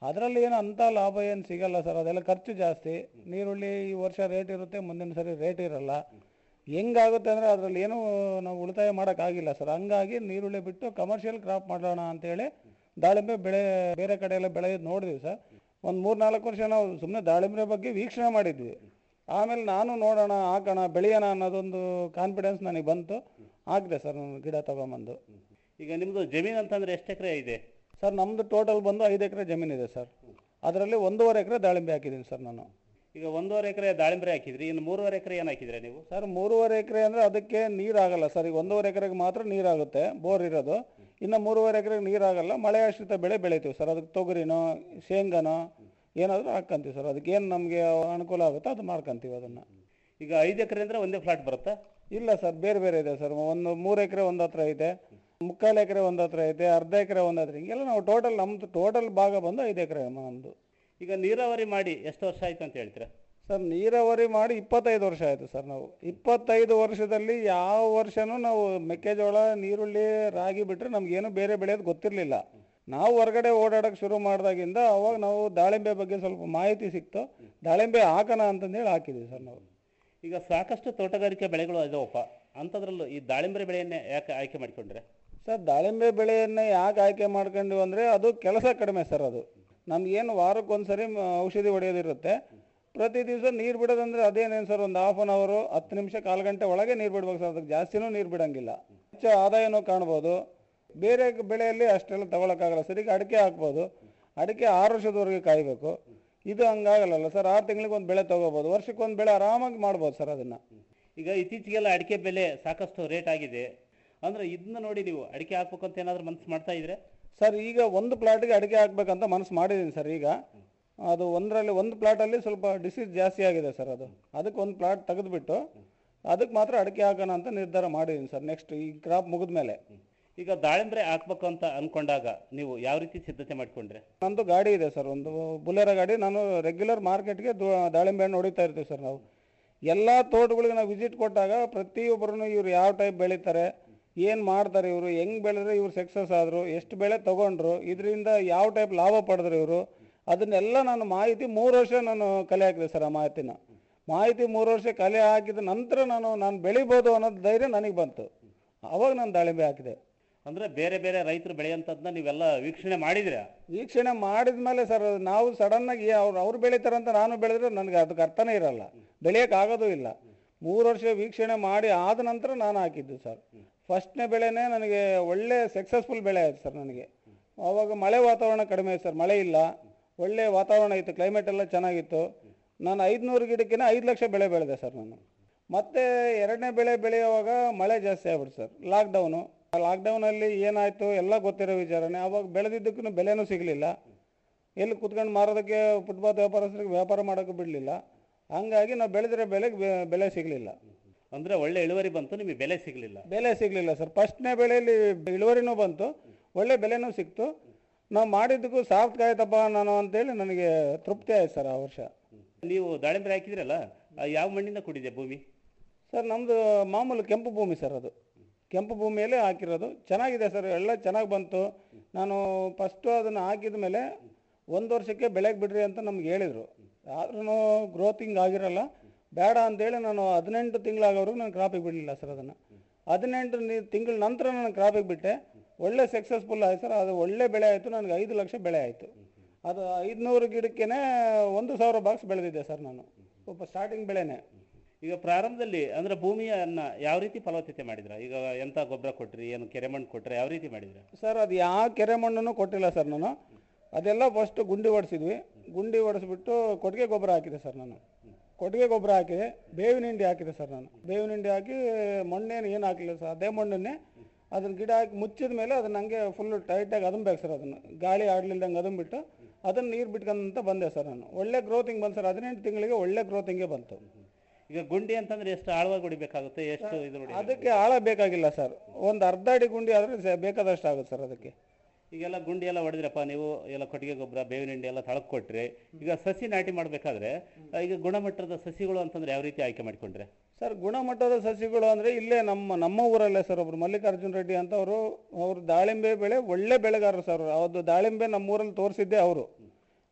ಅದರಲ್ಲಿ ಏನು ಅಂಥ ಲಾಭ ಏನು ಸಿಗಲ್ಲ ಸರ್ ಅದೆಲ್ಲ ಖರ್ಚು ಜಾಸ್ತಿ ನೀರುಳ್ಳಿ ಈ ವರ್ಷ ರೇಟ್ ಇರುತ್ತೆ ಮುಂದಿನ ಸರಿ ರೇಟ್ ಇರಲ್ಲ ಹೆಂಗಾಗುತ್ತೆ ಅಂದರೆ ಅದರಲ್ಲಿ ಏನೂ ನಾವು ಉಳಿತಾಯ ಮಾಡೋಕ್ಕಾಗಿಲ್ಲ ಸರ್ ಹಂಗಾಗಿ ನೀರುಳ್ಳಿ ಬಿಟ್ಟು ಕಮರ್ಷಿಯಲ್ ಕ್ರಾಪ್ ಮಾಡೋಣ ಅಂತೇಳಿ ದಾಳಿಂಬೆ ಬೆಳೆ ಬೇರೆ ಕಡೆ ಎಲ್ಲ ಬೆಳೆಯೋದು ನೋಡಿದ್ವಿ ಸರ್ ಒಂದು ಮೂರು ನಾಲ್ಕು ವರ್ಷ ನಾವು ಸುಮ್ಮನೆ ದಾಳಿಂಬೆ ಬಗ್ಗೆ ವೀಕ್ಷಣೆ ಮಾಡಿದ್ವಿ ಆಮೇಲೆ ನಾನು ನೋಡೋಣ ಹಾಕೋಣ ಬೆಳೆಯೋಣ ಅನ್ನೋದೊಂದು ಕಾನ್ಫಿಡೆನ್ಸ್ ನನಗೆ ಬಂತು ಹಾಕಿದೆ ಸರ್ ನಾನು ಗಿಡ ತಗೊಂಬಂದು ಈಗ ನಿಮ್ಮದು ಜಮೀನು ಅಂತಂದ್ರೆ ಎಷ್ಟು ಎಕರೆ ಇದೆ ಸರ್ ನಮ್ಮದು ಟೋಟಲ್ ಬಂದು ಐದು ಎಕರೆ ಜಮೀನಿದೆ ಸರ್ ಅದರಲ್ಲಿ ಒಂದೂವರೆ ಎಕರೆ ದಾಳಿಂಬೆ ಹಾಕಿದ್ದೀನಿ ಸರ್ ನಾನು ಈಗ ಒಂದೂವರೆ ಎಕರೆ ದಾಳಿಂಬೆ ಹಾಕಿದ್ರಿ ಇನ್ನು ಮೂರುವರೆ ಎಕರೆ ಏನು ಹಾಕಿದ್ರೆ ನೀವು ಸರ್ ಮೂರುವರೆ ಎಕರೆ ಅಂದರೆ ಅದಕ್ಕೆ ನೀರಾಗಲ್ಲ ಸರ್ ಈಗ ಒಂದೂವರೆ ಎಕರೆಗೆ ಮಾತ್ರ ನೀರಾಗುತ್ತೆ ಬೋರ್ ಇರೋದು ಇನ್ನು ಮೂರುವರೆ ಎಕರೆಗೆ ನೀರಾಗಲ್ಲ ಮಳೆ ಆಶ್ರಿತ ಬೆಳೆ ಬೆಳಿತೀವಿ ಸರ್ ಅದಕ್ಕೆ ತೊಗರಿನೋ ಶೇಂಗಾನೋ ಏನಾದರೂ ಹಾಕ್ಕಂತೀವಿ ಸರ್ ಅದಕ್ಕೆ ಏನು ನಮಗೆ ಅನುಕೂಲ ಆಗುತ್ತೋ ಅದು ಮಾಡ್ಕೊಂತೀವಿ ಅದನ್ನು ಈಗ ಐದು ಎಕರೆ ಅಂದ್ರೆ ಒಂದೇ ಫ್ಲಾಟ್ ಬರುತ್ತಾ ಇಲ್ಲ ಸರ್ ಬೇರೆ ಬೇರೆ ಇದೆ ಸರ್ ಒಂದು ಮೂರು ಎಕರೆ ಒಂದು ಹತ್ರ ಐತೆ ಮುಕ್ಕಾಲು ಎಕರೆ ಒಂದು ಹತ್ರ ಐತೆ ಅರ್ಧ ಎಕರೆ ಒಂದು ಹತ್ರ ಹಿಂಗೆಲ್ಲ ನಾವು ಟೋಟಲ್ ನಮ್ಮದು ಟೋಟಲ್ ಭಾಗ ಬಂದು ಐದು ಎಕರೆ ನಮ್ಮದು ಈಗ ನೀರಾವರಿ ಮಾಡಿ ಎಷ್ಟು ವರ್ಷ ಆಯ್ತು ಅಂತ ಹೇಳ್ತೀರಾ ಸರ್ ನೀರಾವರಿ ಮಾಡಿ ಇಪ್ಪತ್ತೈದು ವರ್ಷ ಆಯಿತು ಸರ್ ನಾವು ಇಪ್ಪತ್ತೈದು ವರ್ಷದಲ್ಲಿ ಯಾವ ವರ್ಷನೂ ನಾವು ಮೆಕ್ಕೆಜೋಳ ನೀರುಳ್ಳಿ ರಾಗಿ ಬಿಟ್ಟರೆ ನಮಗೇನು ಬೇರೆ ಬೆಳೆಯೋದು ಗೊತ್ತಿರಲಿಲ್ಲ ನಾವು ಹೊರಗಡೆ ಓಡಾಡೋಕೆ ಶುರು ಮಾಡಿದಾಗಿಂದ ಅವಾಗ ನಾವು ದಾಳಿಂಬೆ ಬಗ್ಗೆ ಸ್ವಲ್ಪ ಮಾಹಿತಿ ಸಿಕ್ತು ದಾಳಿಂಬೆ ಹಾಕೋಣ ಅಂತಂದೇಳಿ ಹಾಕಿದ್ವಿ ಸರ್ ನಾವು ಈಗ ಸಾಕಷ್ಟು ತೋಟಗಾರಿಕೆ ಬೆಳೆಗಳು ಇದಾವಪ್ಪ ಅಂಥದ್ರಲ್ಲೂ ಈ ದಾಳಿಂಬೆ ಬೆಳೆಯನ್ನೇ ಯಾಕೆ ಆಯ್ಕೆ ಮಾಡಿಕೊಂಡ್ರೆ ಸರ್ ದಾಳಿಂಬೆ ಬೆಳೆಯನ್ನೇ ಯಾಕೆ ಆಯ್ಕೆ ಮಾಡ್ಕೊಂಡ್ವಿ ಅಂದರೆ ಅದು ಕೆಲಸ ಕಡಿಮೆ ಸರ್ ಅದು ನಮಗೇನು ವಾರಕ್ಕೊಂದ್ಸರಿ ಮ- ಔಷಧಿ ಹೊಡೆಯೋದಿರುತ್ತೆ ಪ್ರತಿ ದಿವಸ ನೀರು ಬಿಡೋದಂದ್ರೆ ಅದೇನೇನು ಸರ್ ಒಂದು ಹಾಫ್ ಆನ್ ಅವರು ಹತ್ತು ನಿಮಿಷ ಕಾಲು ಗಂಟೆ ಒಳಗೆ ನೀರು ಬಿಡ್ಬೇಕು ಸರ್ ಅದಕ್ಕೆ ಜಾಸ್ತಿನೂ ನೀರು ಬಿಡಂಗಿಲ್ಲ ಹೆಚ್ಚು ಆದಾಯನೂ ಕಾಣ್ಬೋದು ಬೇರೆ ಬೆಳೆಯಲ್ಲಿ ಅಷ್ಟೆಲ್ಲ ತಗೊಳಕ್ಕಾಗಲ್ಲ ಸರ್ ಈಗ ಅಡಿಕೆ ಹಾಕ್ಬೋದು ಅಡಿಕೆ ಆರು ವರ್ಷದವರೆಗೆ ಕಾಯಬೇಕು ಇದು ಹಂಗಾಗಲ್ಲ ಸರ್ ಆರು ತಿಂಗಳಿಗೆ ಒಂದು ಬೆಳೆ ತಗೋಬೋದು ವರ್ಷಕ್ಕೊಂದು ಬೆಳೆ ಆರಾಮಾಗಿ ಮಾಡ್ಬೋದು ಸರ್ ಅದನ್ನು ಈಗ ಇತ್ತೀಚೆಗೆಲ್ಲ ಅಡಿಕೆ ಬೆಲೆ ಸಾಕಷ್ಟು ರೇಟ್ ಆಗಿದೆ ಅಂದ್ರೆ ಇದನ್ನ ನೋಡಿ ನೀವು ಅಡಿಕೆ ಹಾಕ್ಬೇಕು ಅಂತ ಏನಾದ್ರು ಮನಸ್ಸು ಮಾಡ್ತಾ ಇದ್ರೆ ಸರ್ ಈಗ ಒಂದು ಪ್ಲಾಟ್ಗೆ ಅಡಿಕೆ ಹಾಕ್ಬೇಕಂತ ಮನಸ್ಸು ಮಾಡಿದ್ದೀನಿ ಸರ್ ಈಗ ಅದು ಒಂದರಲ್ಲಿ ಒಂದು ಪ್ಲಾಟಲ್ಲಿ ಸ್ವಲ್ಪ ಡಿಸೀಸ್ ಜಾಸ್ತಿ ಆಗಿದೆ ಸರ್ ಅದು ಅದಕ್ಕೆ ಒಂದು ಪ್ಲಾಟ್ ತೆಗೆದುಬಿಟ್ಟು ಅದಕ್ಕೆ ಮಾತ್ರ ಅಡಿಕೆ ಹಾಕೋಣ ಅಂತ ನಿರ್ಧಾರ ಮಾಡಿದ್ದೀನಿ ಸರ್ ನೆಕ್ಸ್ಟ್ ಈ ಕ್ರಾಪ್ ಮುಗಿದ ಮೇಲೆ ಈಗ ದಾಳಿಂಬೆ ಹಾಕ್ಬೇಕು ಅಂತ ಅನ್ಕೊಂಡಾಗ ನೀವು ಯಾವ ರೀತಿ ಸಿದ್ಧತೆ ಮಾಡ್ಕೊಂಡ್ರೆ ನಂದು ಗಾಡಿ ಇದೆ ಸರ್ ಒಂದು ಬುಲೆರ ಗಾಡಿ ನಾನು ರೆಗ್ಯುಲರ್ ಮಾರ್ಕೆಟ್ಗೆ ದಾಳಿಂಬೆ ಹಣ್ಣು ಹೊಡಿತಾ ಇರ್ತೀವಿ ಸರ್ ನಾವು ಎಲ್ಲ ತೋಟಗಳಿಗೆ ನಾವು ವಿಸಿಟ್ ಕೊಟ್ಟಾಗ ಪ್ರತಿಯೊಬ್ಬರೂ ಇವ್ರು ಯಾವ ಟೈಪ್ ಬೆಳೀತಾರೆ ಏನು ಮಾಡ್ತಾರೆ ಇವರು ಹೆಂಗ್ ಬೆಳೆದ್ರೆ ಇವ್ರು ಸಕ್ಸಸ್ ಆದರು ಎಷ್ಟು ಬೆಳೆ ತಗೊಂಡ್ರು ಇದರಿಂದ ಯಾವ ಟೈಪ್ ಲಾಭ ಪಡೆದ್ರು ಇವರು ಅದನ್ನೆಲ್ಲ ನಾನು ಮಾಹಿತಿ ಮೂರು ವರ್ಷ ನಾನು ಕಲೆ ಹಾಕಿದೆ ಸರ್ ಆ ಮಾಹಿತಿನ ಮಾಹಿತಿ ಮೂರು ವರ್ಷ ಕಲೆ ಹಾಕಿದ ನಂತರ ನಾನು ನಾನು ಬೆಳಿಬೋದು ಅನ್ನೋದು ಧೈರ್ಯ ನನಗೆ ಬಂತು ಅವಾಗ ನಾನು ದಾಳಿಂಬೆ ಹಾಕಿದೆ ಅಂದ್ರೆ ಬೇರೆ ಬೇರೆ ರೈತರು ಬೆಳೆಯಂತದ್ನ ನೀವೆಲ್ಲ ವೀಕ್ಷಣೆ ಮಾಡಿದ್ರೆ ವೀಕ್ಷಣೆ ಮಾಡಿದ ಮೇಲೆ ಸರ್ ನಾವು ಸಡನ್ ಆಗಿ ಅವ್ರು ಅವ್ರು ಬೆಳಿತಾರಂತ ನಾನು ಬೆಳೆದ್ರೆ ನನಗೆ ಅದಕ್ಕೆ ಅರ್ಥನೇ ಇರಲ್ಲ ಬೆಳೆಯಕ್ಕೆ ಆಗೋದು ಇಲ್ಲ ಮೂರು ವರ್ಷ ವೀಕ್ಷಣೆ ಮಾಡಿ ಆದ ನಂತರ ನಾನು ಹಾಕಿದ್ದು ಸರ್ ಫಸ್ಟ್ನೇ ಬೆಳೆನೇ ನನಗೆ ಒಳ್ಳೆ ಸಕ್ಸಸ್ಫುಲ್ ಬೆಳೆ ಆಯ್ತು ಸರ್ ನನಗೆ ಆವಾಗ ಮಳೆ ವಾತಾವರಣ ಕಡಿಮೆ ಆಯ್ತು ಸರ್ ಮಳೆ ಇಲ್ಲ ಒಳ್ಳೆ ವಾತಾವರಣ ಇತ್ತು ಕ್ಲೈಮೇಟ್ ಎಲ್ಲ ಚೆನ್ನಾಗಿತ್ತು ನಾನು ಐದುನೂರು ಗಿಡಕ್ಕಿಂತ ಐದು ಲಕ್ಷ ಬೆಳೆ ಬೆಳೆದೆ ಸರ್ ನಾನು ಮತ್ತೆ ಎರಡನೇ ಬೆಳೆ ಬೆಳೆಯುವಾಗ ಮಳೆ ಜಾಸ್ತಿ ಆಗ್ಬಿಡ್ತು ಸರ್ ಲಾಕ್ಡೌನು ಲಾಕ್ಡೌನಲ್ಲಿ ಏನಾಯಿತು ಎಲ್ಲ ಗೊತ್ತಿರೋ ವಿಚಾರನೇ ಅವಾಗ ಬೆಳೆದಿದ್ದಕ್ಕೂ ಬೆಲೆನೂ ಸಿಗಲಿಲ್ಲ ಎಲ್ಲಿ ಕುತ್ಕೊಂಡು ಮಾರೋದಕ್ಕೆ ಫುಟ್ಪಾತ್ ವ್ಯಾಪಾರಸ್ಥರಿಗೆ ವ್ಯಾಪಾರ ಮಾಡೋಕ್ಕೂ ಬಿಡಲಿಲ್ಲ ಹಂಗಾಗಿ ನಾವು ಬೆಳೆದಿರೋ ಬೆಲೆಗೆ ಬೆ- ಬೆಲೆ ಸಿಗಲಿಲ್ಲ ಅಂದ್ರೆ ಒಳ್ಳೆ ಇಳುವರಿ ಬಂತು ನಿಮಗೆ ಬೆಲೆ ಸಿಗ್ಲಿಲ್ಲ ಬೆಲೆ ಸಿಗಲಿಲ್ಲ ಸರ್ ಫಸ್ಟ್ನೇ ಬೆಳೆಯಲ್ಲಿ ಇಳುವರಿನೂ ಬಂತು ಒಳ್ಳೆ ಬೆಲೆನೂ ಸಿಕ್ತು ನಾವು ಮಾಡಿದ್ದಕ್ಕೂ ಸಾರ್ಥಕ ಆಯ್ತಪ್ಪ ನಾನು ಅಂತೇಳಿ ನನಗೆ ತೃಪ್ತಿ ಆಯ್ತು ಸರ್ ಆ ವರ್ಷ ನೀವು ದಾಳಿಂಬೆ ಹಾಕಿದ್ರಲ್ಲ ಆ ಯಾವ ಮಣ್ಣಿಂದ ಕೂಡಿದೆ ಭೂಮಿ ಸರ್ ನಮ್ಮದು ಮಾಮೂಲು ಕೆಂಪು ಭೂಮಿ ಸರ್ ಅದು ಕೆಂಪು ಭೂಮಿಯಲ್ಲೇ ಹಾಕಿರೋದು ಚೆನ್ನಾಗಿದೆ ಸರ್ ಎಲ್ಲ ಚೆನ್ನಾಗಿ ಬಂತು ನಾನು ಫಸ್ಟು ಅದನ್ನು ಹಾಕಿದ ಮೇಲೆ ಒಂದು ವರ್ಷಕ್ಕೆ ಬೆಳೆಗೆ ಬಿಡ್ರಿ ಅಂತ ನಮ್ಗೆ ಹೇಳಿದರು ಆದ್ರೂ ಗ್ರೋತಿಂಗ್ ಆಗಿರಲ್ಲ ಬೇಡ ಅಂತೇಳಿ ನಾನು ಹದಿನೆಂಟು ತಿಂಗಳಾಗೋವರೆಗೂ ನಾನು ಕ್ರಾಪಿಗೆ ಬಿಡಲಿಲ್ಲ ಸರ್ ಅದನ್ನು ಹದಿನೆಂಟು ನೀ ತಿಂಗಳ ನಂತರ ನಾನು ಕ್ರಾಪಿಗೆ ಬಿಟ್ಟೆ ಒಳ್ಳೆ ಸಕ್ಸಸ್ಫುಲ್ ಆಯ್ತು ಸರ್ ಅದು ಒಳ್ಳೆ ಬೆಳೆ ಆಯಿತು ನನಗೆ ಐದು ಲಕ್ಷ ಬೆಳೆ ಆಯಿತು ಅದು ಐದುನೂರು ಗಿಡಕ್ಕೇ ಒಂದು ಸಾವಿರ ಬಾಕ್ಸ್ ಬೆಳೆದಿದ್ದೆ ಸರ್ ನಾನು ಸ್ವಲ್ಪ ಸ್ಟಾರ್ಟಿಂಗ್ ಬೆಳೆನೇ ಈಗ ಪ್ರಾರಂಭದಲ್ಲಿ ಅಂದ್ರೆ ಭೂಮಿಯನ್ನ ಯಾವ ರೀತಿ ಫಲವತ್ತತೆ ಮಾಡಿದ್ರ ಈಗ ಎಂತ ಗೊಬ್ಬರ ಕೊಟ್ರಿ ಏನು ಕೆರೆ ಮಣ್ಣು ಕೊಟ್ರೆ ಯಾವ ರೀತಿ ಮಾಡಿದ್ರ ಸರ್ ಅದು ಯಾವ ಕೆರೆ ಮಣ್ಣನ್ನು ಕೊಟ್ಟಿಲ್ಲ ಸರ್ ನಾನು ಅದೆಲ್ಲ ಫಸ್ಟ್ ಗುಂಡಿ ಹೊಡೆಸಿದ್ವಿ ಗುಂಡಿ ಹೊಡೆಸ್ಬಿಟ್ಟು ಕೊಟ್ಟಿಗೆ ಗೊಬ್ಬರ ಹಾಕಿದೆ ಸರ್ ನಾನು ಕೊಟ್ಟಿಗೆ ಗೊಬ್ಬರ ಹಾಕಿದೆ ಬೇವಿನ ಹಿಂಡಿ ಹಾಕಿದೆ ಸರ್ ನಾನು ಬೇವಿನ ಹಿಂಡಿ ಹಾಕಿ ಮಣ್ಣೇನು ಏನು ಹಾಕಿಲ್ಲ ಸರ್ ಅದೇ ಮಣ್ಣನ್ನೇ ಅದನ್ನ ಗಿಡ ಹಾಕಿ ಮುಚ್ಚಿದ ಮೇಲೆ ಅದನ್ನ ಹಂಗೆ ಫುಲ್ ಟೈಟಾಗಿ ಅದನ್ನ ಸರ್ ಅದನ್ನು ಗಾಳಿ ಆಡ್ಲಿಲ್ದಂಗೆ ಅದನ್ನ ಬಿಟ್ಟು ಅದನ್ನ ನೀರು ಬಿಟ್ಕೊಂತ ಬಂದೆ ಸರ್ ನಾನು ಒಳ್ಳೆ ಗ್ರೋತಿಂಗ್ ಬಂತು ಸರ್ ಹದಿನೆಂಟು ತಿಂಗಳಿಗೆ ಒಳ್ಳೆ ಗ್ರೋತಿಂಗೇ ಬಂತು ಈಗ ಗುಂಡಿ ಅಂತಂದ್ರೆ ಎಷ್ಟು ಆಳವಾಗಿ ಹೊಡಿಬೇಕಾಗುತ್ತೆ ಎಷ್ಟು ಇದು ನೋಡಿ ಅದಕ್ಕೆ ಆಳ ಬೇಕಾಗಿಲ್ಲ ಸರ್ ಒಂದು ಅರ್ಧ ಅಡಿ ಗುಂಡಿ ಆದರೆ ಬೇಕಾದಷ್ಟು ಆಗುತ್ತೆ ಸರ್ ಅದಕ್ಕೆ ಈಗೆಲ್ಲ ಗುಂಡಿ ಎಲ್ಲ ಹೊಡೆದ್ರಪ್ಪ ನೀವು ಎಲ್ಲ ಕೊಟ್ಟಿಗೆ ಗೊಬ್ಬರ ಬೇವಿನ ಹಿಂಡಿ ಎಲ್ಲ ತಳಕ್ ಕೊಟ್ರಿ ಈಗ ಸಸಿ ನಾಟಿ ಮಾಡ್ಬೇಕಾದ್ರೆ ಆ, ಈಗ ಗುಣಮಟ್ಟದ ಸಸಿಗಳು ಅಂತಂದ್ರೆ ಯಾವ ರೀತಿ ಆಯ್ಕೆ ಮಾಡ್ಕೊಂಡ್ರೆ ಸರ್ ಗುಣಮಟ್ಟದ ಸಸಿಗಳು ಅಂದರೆ ಇಲ್ಲೇ ನಮ್ಮ ನಮ್ಮ ಊರಲ್ಲೇ ಸರ್ ಒಬ್ರು ಮಲ್ಲಿಕಾರ್ಜುನ್ ರೆಡ್ಡಿ ಅಂತ ಅವರು ಅವರು ದಾಳಿಂಬೆ ಬೆಳೆ ಒಳ್ಳೆ ಬೆಳೆಗಾರರು ಸರ್ ಅವ್ರದ್ದು ದಾಳಿಂಬೆ ನಮ್ಮ ಊರಲ್ಲಿ ತೋರಿಸಿದ್ದೆ ಅವರು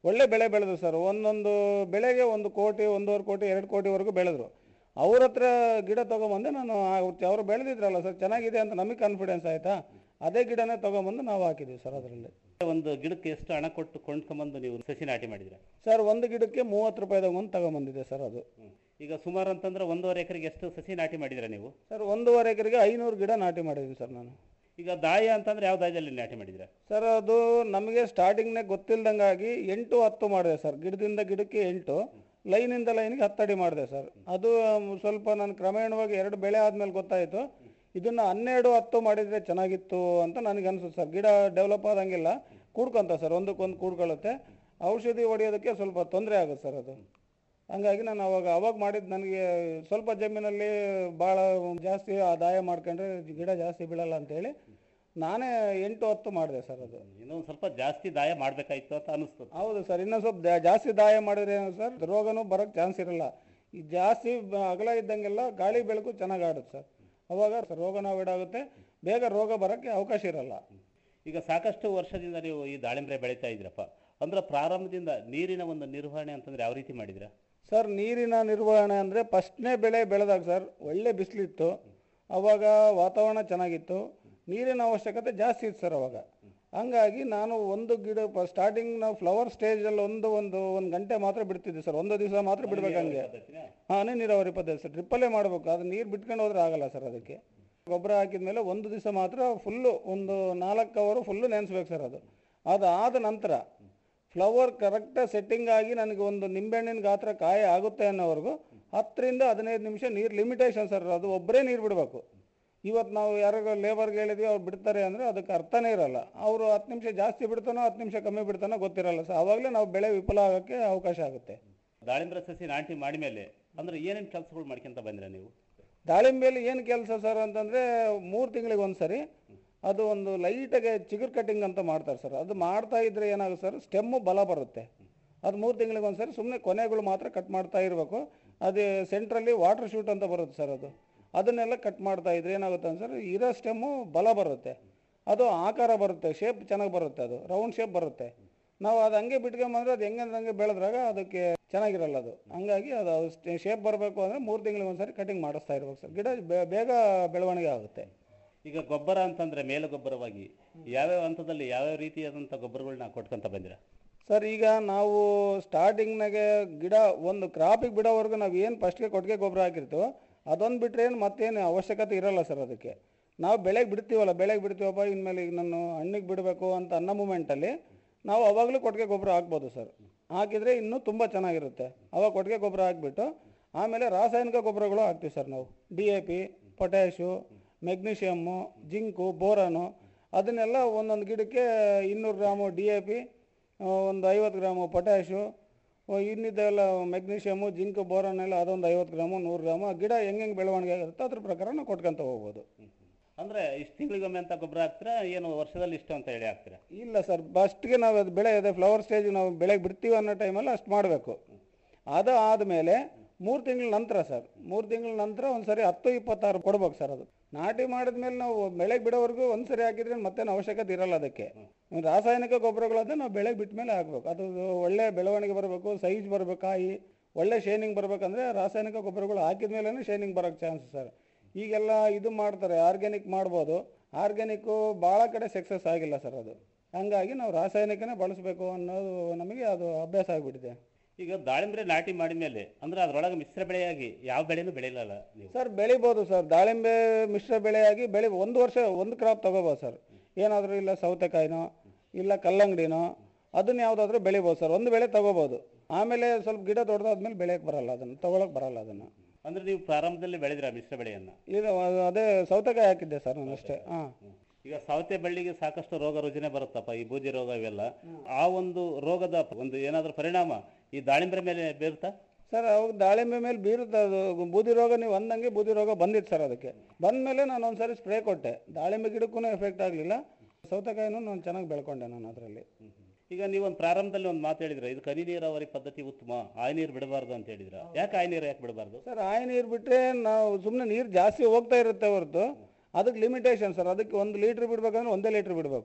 ಒಳ್ಳೆ ಬೆಳೆ ಬೆಳೆದ್ರು ಸರ್ ಒಂದೊಂದು ಬೆಳೆಗೆ ಒಂದು ಕೋಟಿ ಒಂದೂವರೆ ಕೋಟಿ ಎರಡು ಕೋಟಿವರೆಗೂ ಬೆಳೆದ್ರು ಅವ್ರ ಹತ್ರ ಗಿಡ ತೊಗೊಂಬಂದೆ ನಾನು ಅವರು ಬೆಳೆದಿದ್ರಲ್ಲ ಸರ್ ಚೆನ್ನಾಗಿದೆ ಅಂತ ನಮಗೆ ಕಾನ್ಫಿಡೆನ್ಸ್ ಆಯಿತಾ ಅದೇ ಗಿಡನೇ ತೊಗೊಂಬಂದು ನಾವು ಹಾಕಿದ್ದೀವಿ ಸರ್ ಅದರಲ್ಲಿ ಒಂದು ಗಿಡಕ್ಕೆ ಎಷ್ಟು ಹಣ ಕೊಟ್ಟು ಕೊಂಡ್ಕೊಂಬಂದು ನೀವು ಸಸಿ ನಾಟಿ ಮಾಡಿದ್ರೆ ಸರ್ ಒಂದು ಗಿಡಕ್ಕೆ ಮೂವತ್ತು ರೂಪಾಯಿದಾಗ ಒಂದು ತಗೊಂಬಂದಿದೆ ಸರ್ ಅದು ಈಗ ಸುಮಾರು ಅಂತಂದ್ರೆ ಒಂದೂವರೆ ಎಕರೆಗೆ ಎಷ್ಟು ಸಸಿ ನಾಟಿ ಮಾಡಿದ್ರೆ ನೀವು ಸರ್ ಒಂದೂವರೆ ಎಕರೆಗೆ ಐನೂರು ಗಿಡ ನಾಟಿ ಮಾಡಿದ್ದೀನಿ ಸರ್ ನಾನು ಈಗ ದಾಯ ಅಂತಂದ್ರೆ ಯಾವ ದಾಯದಲ್ಲಿ ನಾಟಿ ಮಾಡಿದ್ರೆ ಸರ್ ಅದು ನಮಗೆ ಸ್ಟಾರ್ಟಿಂಗ್ನೇ ಗೊತ್ತಿಲ್ದಂಗಾಗಿ ಎಂಟು ಹತ್ತು ಮಾಡಿದೆ ಸರ್ ಗಿಡದಿಂದ ಗಿಡಕ್ಕೆ ಎಂಟು ಲೈನಿಂದ ಲೈನ್ಗೆ ಹತ್ತಡಿ ಮಾಡಿದೆ ಸರ್ ಅದು ಮ್, ಸ್ವಲ್ಪ ನಾನು ಕ್ರಮೇಣವಾಗಿ ಎರಡು ಬೆಳೆ ಆದಮೇಲೆ ಗೊತ್ತಾಯಿತು ಇದನ್ನು ಹನ್ನೆರಡು ಹತ್ತು ಮಾಡಿದರೆ ಚೆನ್ನಾಗಿತ್ತು ಅಂತ ನನಗೆ ಅನಿಸುತ್ತೆ ಸರ್ ಗಿಡ ಡೆವಲಪ್ ಆದಂಗೆಲ್ಲ ಕೂಡ್ಕೊಂತ ಸರ್ ಒಂದಕ್ಕೊಂದು ಕೂಡ್ಕೊಳ್ಳುತ್ತೆ ಔಷಧಿ ಹೊಡೆಯೋದಕ್ಕೆ ಸ್ವಲ್ಪ ತೊಂದರೆ ಆಗುತ್ತೆ ಸರ್ ಅದು ಹಂಗಾಗಿ ನಾನು ಅವಾಗ ಅವಾಗ ಮಾಡಿದ್ದು ನನಗೆ ಸ್ವಲ್ಪ ಜಮೀನಲ್ಲಿ ಭಾಳ ಜಾಸ್ತಿ ಆದಾಯ ಮಾಡ್ಕೊಂಡ್ರೆ ಗಿಡ ಜಾಸ್ತಿ ಬೀಳಲ್ಲ ಅಂತೇಳಿ ನಾನೇ ಎಂಟು ಹತ್ತು ಮಾಡಿದೆ ಸರ್ ಅದು ಇನ್ನೊಂದು ಸ್ವಲ್ಪ ಜಾಸ್ತಿ ದಾಯ ಮಾಡ್ಬೇಕಾಯ್ತು ಅಂತ ಅನಿಸ್ತದೆ ಹೌದು ಸರ್ ಇನ್ನೊಂದು ಸ್ವಲ್ಪ ಜಾ- ಜಾಸ್ತಿ ದಾಯ ಮಾಡಿದ್ರೆ ಏನು ಸರ್ ರೋಗನೂ ಬರೋಕ್ಕೆ ಚಾನ್ಸ್ ಇರಲ್ಲ ಈ ಜಾಸ್ತಿ ಬ- ಅಗಲ ಇದ್ದಂಗೆಲ್ಲ ಗಾಳಿ ಬೆಳಕು ಚೆನ್ನಾಗಿ ಆಡುತ್ತೆ ಸರ್ ಅವಾಗ ರೋಗನ ಅವಾಯ್ಡ್ ಆಗುತ್ತೆ ಬೇಗ ರೋಗ ಬರೋಕ್ಕೆ ಅವಕಾಶ ಇರಲ್ಲ ಈಗ ಸಾಕಷ್ಟು ವರ್ಷದಿಂದ ನೀವು ಈ ದಾಳಿಂಬೆ ಬೆಳೀತಾ ಇದ್ರಪ್ಪ ಅಂದ್ರೆ ಪ್ರಾರಂಭದಿಂದ ನೀರಿನ ಒಂದು ನಿರ್ವಹಣೆ ಅಂತಂದ್ರೆ ಯಾವ ರೀತಿ ಮಾಡಿದ್ರ ಸರ್ ನೀರಿನ ನಿರ್ವಹಣೆ ಅಂದರೆ ಫಸ್ಟ್ನೇ ಬೆಳೆ ಬೆಳೆದಾಗ ಸರ್ ಒಳ್ಳೆ ಬಿಸಿಲಿತ್ತು ಅವಾಗ ವಾತಾವರಣ ಚೆನ್ನಾಗಿತ್ತು ನೀರಿನ ಅವಶ್ಯಕತೆ ಜಾಸ್ತಿ ಇತ್ತು ಸರ್ ಅವಾಗ ಹಂಗಾಗಿ ನಾನು ಒಂದು ಗಿಡ ಸ್ಟಾರ್ಟಿಂಗ್ ನಾವು ಫ್ಲವರ್ ಸ್ಟೇಜಲ್ಲಿ ಒಂದು ಒಂದು ಒಂದು ಗಂಟೆ ಮಾತ್ರ ಬಿಡ್ತಿದ್ದೆ ಸರ್ ಒಂದು ದಿವಸ ಮಾತ್ರ ಬಿಡ್ಬೇಕು ಹಂಗೆ ಹಾಂ ಹನಿ ನೀರಾವರಿ ಪದ್ಧತಿ ಸರ್ ಡ್ರಿಪ್ಪಲ್ಲೇ ಮಾಡಬೇಕು ಅದು ನೀರು ಬಿಟ್ಕೊಂಡು ಹೋದ್ರೆ ಆಗಲ್ಲ ಸರ್ ಅದಕ್ಕೆ ಗೊಬ್ಬರ ಹಾಕಿದ ಮೇಲೆ ಒಂದು ದಿವಸ ಮಾತ್ರ ಫುಲ್ಲು ಒಂದು ನಾಲ್ಕು ಅವರು ಫುಲ್ಲು ನೆನೆಸ್ಬೇಕು ಸರ್ ಅದು ಅದಾದ ನಂತರ ಫ್ಲವರ್ ಕರೆಕ್ಟ್ ಸೆಟ್ಟಿಂಗ್ ಆಗಿ ನನಗೆ ಒಂದು ನಿಂಬೆಹಣ್ಣಿನ ಗಾತ್ರ ಕಾಯಿ ಆಗುತ್ತೆ ಅನ್ನೋವರೆಗೂ ಹತ್ತರಿಂದ ಹದಿನೈದು ನಿಮಿಷ ನೀರು ಲಿಮಿಟೇಷನ್ ಸರ್ ಅದು ಒಬ್ಬರೇ ನೀರು ಬಿಡಬೇಕು ಇವತ್ತು ನಾವು ಯಾರಿಗೋ ಲೇಬರ್ಗೆ ಹೇಳಿದ್ವಿ ಅವ್ರು ಬಿಡ್ತಾರೆ ಅಂದರೆ ಅದಕ್ಕೆ ಅರ್ಥನೇ ಇರಲ್ಲ ಅವರು ಹತ್ತು ನಿಮಿಷ ಜಾಸ್ತಿ ಬಿಡ್ತಾನೋ ಹತ್ತು ನಿಮಿಷ ಕಮ್ಮಿ ಬಿಡ್ತಾನೋ ಗೊತ್ತಿರಲ್ಲ ಸರ್ ಆವಾಗಲೇ ನಾವು ಬೆಳೆ ವಿಫಲ ಆಗೋಕ್ಕೆ ಅವಕಾಶ ಆಗುತ್ತೆ ದಾಳಿಂಬೆ ಸಸಿ ನಾಟಿ ಮಾಡಿದ್ಮೇಲೆ ಅಂದ್ರೆ ಏನೇನು ಕೆಲಸಗಳು ಮಾಡ್ಕೊಂತ ಬಂದ್ರೆ ನೀವು ದಾಳಿಂಬೆಯಲ್ಲಿ ಏನು ಕೆಲಸ ಸರ್ ಅಂತಂದರೆ ಮೂರು ತಿಂಗಳಿಗೆ ಒಂದು ಸರಿ ಅದು ಒಂದು ಲೈಟಾಗಿ ಚಿಗುರು ಕಟ್ಟಿಂಗ್ ಅಂತ ಮಾಡ್ತಾರೆ ಸರ್ ಅದು ಮಾಡ್ತಾ ಇದ್ರೆ ಏನಾಗುತ್ತೆ ಸರ್ ಸ್ಟೆಮ್ಮು ಬಲ ಬರುತ್ತೆ ಅದು ಮೂರು ತಿಂಗಳಿಗೆ ಒಂದು ಸರಿ ಸುಮ್ಮನೆ ಕೊನೆಗಳು ಮಾತ್ರ ಕಟ್ ಮಾಡ್ತಾ ಇರಬೇಕು ಅದು ಸೆಂಟ್ರಲ್ಲಿ ವಾಟರ್ ಶೂಟ್ ಅಂತ ಬರುತ್ತೆ ಸರ್ ಅದು ಅದನ್ನೆಲ್ಲ ಕಟ್ ಮಾಡ್ತಾ ಇದ್ರೆ ಏನಾಗುತ್ತೆ ಅಂತ ಸರ್ ಇರೋ ಸ್ಟೆಮ್ಮು ಬಲ ಬರುತ್ತೆ ಅದು ಆಕಾರ ಬರುತ್ತೆ ಶೇಪ್ ಚೆನ್ನಾಗಿ ಬರುತ್ತೆ ಅದು ರೌಂಡ್ ಶೇಪ್ ಬರುತ್ತೆ ನಾವು ಅದು ಹಂಗೆ ಬಿಟ್ಕೊಂಬಂದ್ರೆ ಅದು ಹೆಂಗಂದ್ರೆ ಹಂಗೆ ಬೆಳೆದ್ರಾಗ ಅದಕ್ಕೆ ಚೆನ್ನಾಗಿರಲ್ಲ ಅದು ಹಂಗಾಗಿ ಅದು ಶೇಪ್ ಬರಬೇಕು ಅಂದರೆ ಮೂರು ತಿಂಗಳಿಗೆ ಒಂದ್ಸರಿ ಕಟಿಂಗ್ ಮಾಡಿಸ್ತಾ ಇರ್ಬೇಕು ಸರ್ ಗಿಡ ಬೇ- ಬೇಗ ಬೆಳವಣಿಗೆ ಆಗುತ್ತೆ ಈಗ ಗೊಬ್ಬರ ಅಂತಂದ್ರೆ ಮೇಲೆ ಗೊಬ್ಬರವಾಗಿ ಯಾವ್ಯಾವ ಹಂತದಲ್ಲಿ ಯಾವ್ಯಾವ ರೀತಿಯಾದಂಥ ಗೊಬ್ಬರಗಳನ್ನ ಕೊಟ್ಕೊಂತ ಬಂದಿರ ಸರ್ ಈಗ ನಾವು ಸ್ಟಾರ್ಟಿಂಗ್ನಾಗೆ ಗಿಡ ಒಂದು ಕ್ರಾಪಿಗೆ ಬಿಡೋವರೆಗೂ ನಾವು ಏನು ಫಸ್ಟ್ಗೆ ಕೊಟ್ಟಿಗೆ ಗೊಬ್ಬರ ಹಾಕಿರ್ತೀವೋ ಅದೊಂದು ಬಿಟ್ಟರೆ ಏನು ಮತ್ತೇನು ಅವಶ್ಯಕತೆ ಇರಲ್ಲ ಸರ್ ಅದಕ್ಕೆ ನಾವು ಬೆಳೆಗೆ ಬಿಡ್ತೀವಲ್ಲ ಬೆಳೆಗೆ ಬಿಡ್ತೀವಪ್ಪ ಇನ್ಮೇಲೆ ಈಗ ನಾನು ಹಣ್ಣಿಗೆ ಬಿಡಬೇಕು ಅಂತ ಅನ್ನೋ ಮೂಮೆಂಟಲ್ಲಿ ನಾವು ಅವಾಗಲೂ ಕೊಟ್ಟಿಗೆ ಗೊಬ್ಬರ ಹಾಕ್ಬೋದು ಸರ್ ಹಾಕಿದರೆ ಇನ್ನೂ ತುಂಬ ಚೆನ್ನಾಗಿರುತ್ತೆ ಅವಾಗ ಕೊಟ್ಟಿಗೆ ಗೊಬ್ಬರ ಹಾಕ್ಬಿಟ್ಟು ಆಮೇಲೆ ರಾಸಾಯನಿಕ ಗೊಬ್ಬರಗಳು ಹಾಕ್ತೀವಿ ಸರ್ ನಾವು D A P potash magnesium zinc boron ಅದನ್ನೆಲ್ಲ ಒಂದೊಂದು ಗಿಡಕ್ಕೆ ಇನ್ನೂರು ಗ್ರಾಮು ಡಿ ಎ ಪಿ ಒಂದು ಐವತ್ತು ಗ್ರಾಮು ಪೊಟ್ಯಾಶು ಇನ್ನಿದ್ದೆಲ್ಲ ಮೆಗ್ನೀಷಿಯಮು ಜಿಂಕ್ ಬೋರಾನ್ ಎಲ್ಲ ಅದೊಂದು ಐವತ್ತು ಗ್ರಾಮು ನೂರು ಗ್ರಾಮು ಆ ಗಿಡ ಹೆಂಗೆ ಹೆಂಗೆ ಬೆಳವಣಿಗೆ ಆಗುತ್ತೆ ಅದ್ರ ಪ್ರಕಾರ ನಾವು ಕೊಟ್ಕೊಂತ ಹೋಗ್ಬೋದು ಅಂದ್ರೆ ಇಷ್ಟು ತಿಂಗಳಿಗೊಮ್ಮೆ ಅಂತ ಗೊಬ್ಬರ ಹಾಕ್ತೀರಾ ಏನು ವರ್ಷದಲ್ಲಿ ಇಷ್ಟು ಅಂತ ಹೇಳಿ ಹಾಕ್ತೀರಾ ಇಲ್ಲ ಸರ್ ಫಸ್ಟ್ಗೆ ನಾವು ಅದು ಬೆಳೆ ಇದೆ ಫ್ಲವರ್ ಸ್ಟೇಜ್ ನಾವು ಬೆಳೆಗೆ ಬಿಡ್ತೀವಿ ಅನ್ನೋ ಟೈಮಲ್ಲಿ ಅಷ್ಟು ಮಾಡಬೇಕು ಅದು ಆದಮೇಲೆ ಮೂರು ತಿಂಗಳ ನಂತರ ಸರ್ ಮೂರು ತಿಂಗಳ ನಂತರ ಒಂದು ಸರಿ ಹತ್ತು ಇಪ್ಪತ್ತಾರು ಕೊಡ್ಬೇಕು ಸರ್ ಅದು ನಾಟಿ ಮಾಡಿದ್ಮೇಲೆ ನಾವು ಬೆಳೆಗೆ ಬಿಡೋವರೆಗೂ ಒಂದು ಸರಿ ಹಾಕಿದ್ರೆ ಮತ್ತೇನು ಅವಶ್ಯಕತೆ ಇರಲ್ಲ ಅದಕ್ಕೆ ರಾಸಾಯನಿಕ ಗೊಬ್ಬರಗಳನ್ನ ನಾವು ಬೆಳೆಗೆ ಬಿಟ್ಟ ಮೇಲೆ ಹಾಕ್ಬೇಕು ಅದು ಒಳ್ಳೆ ಬೆಳವಣಿಗೆ ಬರಬೇಕು ಸೈಜ್ ಬರಬೇಕು ಕಾಯಿ ಒಳ್ಳೆ ಶೈನಿಂಗ್ ಬರ್ಬೇಕಂದ್ರೆ ರಾಸಾಯನಿಕ ಗೊಬ್ಬರಗಳು ಹಾಕಿದ ಮೇಲೆ ಶೈನಿಂಗ್ ಬರೋಕ್ಕೆ ಚಾನ್ಸ್ ಸರ್ ಈಗೆಲ್ಲ ಇದು ಮಾಡ್ತಾರೆ ಆರ್ಗ್ಯಾನಿಕ್ ಮಾಡ್ಬೋದು ಆರ್ಗ್ಯಾನಿಕ್ಕು ಭಾಳ ಕಡೆ ಸಕ್ಸಸ್ ಆಗಿಲ್ಲ ಸರ್ ಅದು ಹಂಗಾಗಿ ನಾವು ರಾಸಾಯನಿಕನೇ ಬಳಸಬೇಕು ಅನ್ನೋದು ನಮಗೆ ಅದು ಅಭ್ಯಾಸ ಆಗಿಬಿಟ್ಟಿದೆ ಈಗ ದಾಳಿಂಬೆ ನಾಟಿ ಮಾಡಿದ್ಮೇಲೆ ಅಂದ್ರೆ ಅದ್ರೊಳಗೆ ಮಿಶ್ರ ಬೆಳೆಯಾಗಿ ಯಾವ ಬೆಳೆನೂ ಬೆಳೆಯಲ್ಲ ನೀವು ಸರ್ ಬೆಳಿಬೋದು ಸರ್ ದಾಳಿಂಬೆ ಮಿಶ್ರ ಬೆಳೆಯಾಗಿ ಬೆಳಿ ಒಂದು ವರ್ಷ ಒಂದು ಕ್ರಾಪ್ ತಗೋಬೋದು ಸರ್ ಏನಾದರೂ ಇಲ್ಲ ಸೌತೆಕಾಯಿನೋ ಇಲ್ಲ ಕಲ್ಲಂಗಡಿನೋ ಅದನ್ನ ಯಾವುದಾದ್ರೂ ಬೆಳಿಬೋದು ಸರ್ ಒಂದು ಬೆಳೆ ತಗೋಬೋದು ಆಮೇಲೆ ಸ್ವಲ್ಪ ಗಿಡ ದೊಡ್ಡದಾದ್ಮೇಲೆ ಬೆಳೆಯಕ್ಕೆ ಬರಲ್ಲ ಅದನ್ನು ತಗೊಳಕ್ ಬರಲ್ಲ ಅದನ್ನು ಅಂದ್ರೆ ನೀವು ಪ್ರಾರಂಭದಲ್ಲಿ ಬೆಳೆದಿರ ಮಿಶ್ರ ಬೆಳೆಯನ್ನ ಇದು ಅದೇ ಸೌತೆಕಾಯಿ ಹಾಕಿದ್ದೆ ಸರ್ ನಾನು ಅಷ್ಟೇ ಹಾಂ ಈಗ ಸೌತೆ ಬಳ್ಳಿಗೆ ಸಾಕಷ್ಟು ರೋಗ ರುಜಿನ ಬರುತ್ತಪ್ಪ ಈ ಬೂದಿ ರೋಗ ಇವೆಲ್ಲ ಆ ಒಂದು ರೋಗದ ಒಂದು ಏನಾದ್ರೂ ಪರಿಣಾಮ ಈ ದಾಳಿಂಬೆ ಮೇಲೆ ಬೀರುತ್ತಾ ಸರ್ ಅವಾಗ ದಾಳಿಂಬೆ ಮೇಲೆ ಬೀರುತ್ತೆ ಅದು ಬೂದಿ ರೋಗ ನೀವು ಅಂದಂಗೆ ಬೂದಿ ರೋಗ ಬಂದಿತ್ತು ಸರ್ ಅದಕ್ಕೆ ಬಂದಮೇಲೆ ನಾನು ಒಂದ್ಸರಿ ಸ್ಪ್ರೇ ಕೊಟ್ಟೆ ದಾಳಿಂಬೆ ಗಿಡಕ್ಕೂ ಎಫೆಕ್ಟ್ ಆಗಲಿಲ್ಲ ಸೌತೆಕಾಯಿನೂ ನಾನು ಚೆನ್ನಾಗಿ ಬೆಳ್ಕೊಂಡೆ ನಾನು ಅದರಲ್ಲಿ ಈಗ ನೀವು ಒಂದು ಪ್ರಾರಂಭದಲ್ಲಿ ಒಂದು ಮಾತು ಹೇಳಿದ್ರೆ ಇದು ಕನಿ ನೀರಾವರಿ ಪದ್ಧತಿ ಉತ್ತಮ ಆಯ್ ನೀರು ಬಿಡಬಾರ್ದು ಅಂತ ಹೇಳಿದ್ರ ಯಾಕೆ ಆಯ್ ನೀರು ಯಾಕೆ ಬಿಡಬಾರ್ದು ಸರ್ ಆಯ್ ನೀರು ಬಿಟ್ಟರೆ ನಾವು ಸುಮ್ಮನೆ ನೀರು ಜಾಸ್ತಿ ಹೋಗ್ತಾ ಇರುತ್ತೆ ಹೊರತು ಅದಕ್ಕೆ ಲಿಮಿಟೇಷನ್ ಸರ್ ಅದಕ್ಕೆ ಒಂದು ಲೀಟ್ರ್ ಬಿಡ್ಬೇಕಂದ್ರೆ ಒಂದೇ ಲೀಟ್ರ್ ಬಿಡಬೇಕು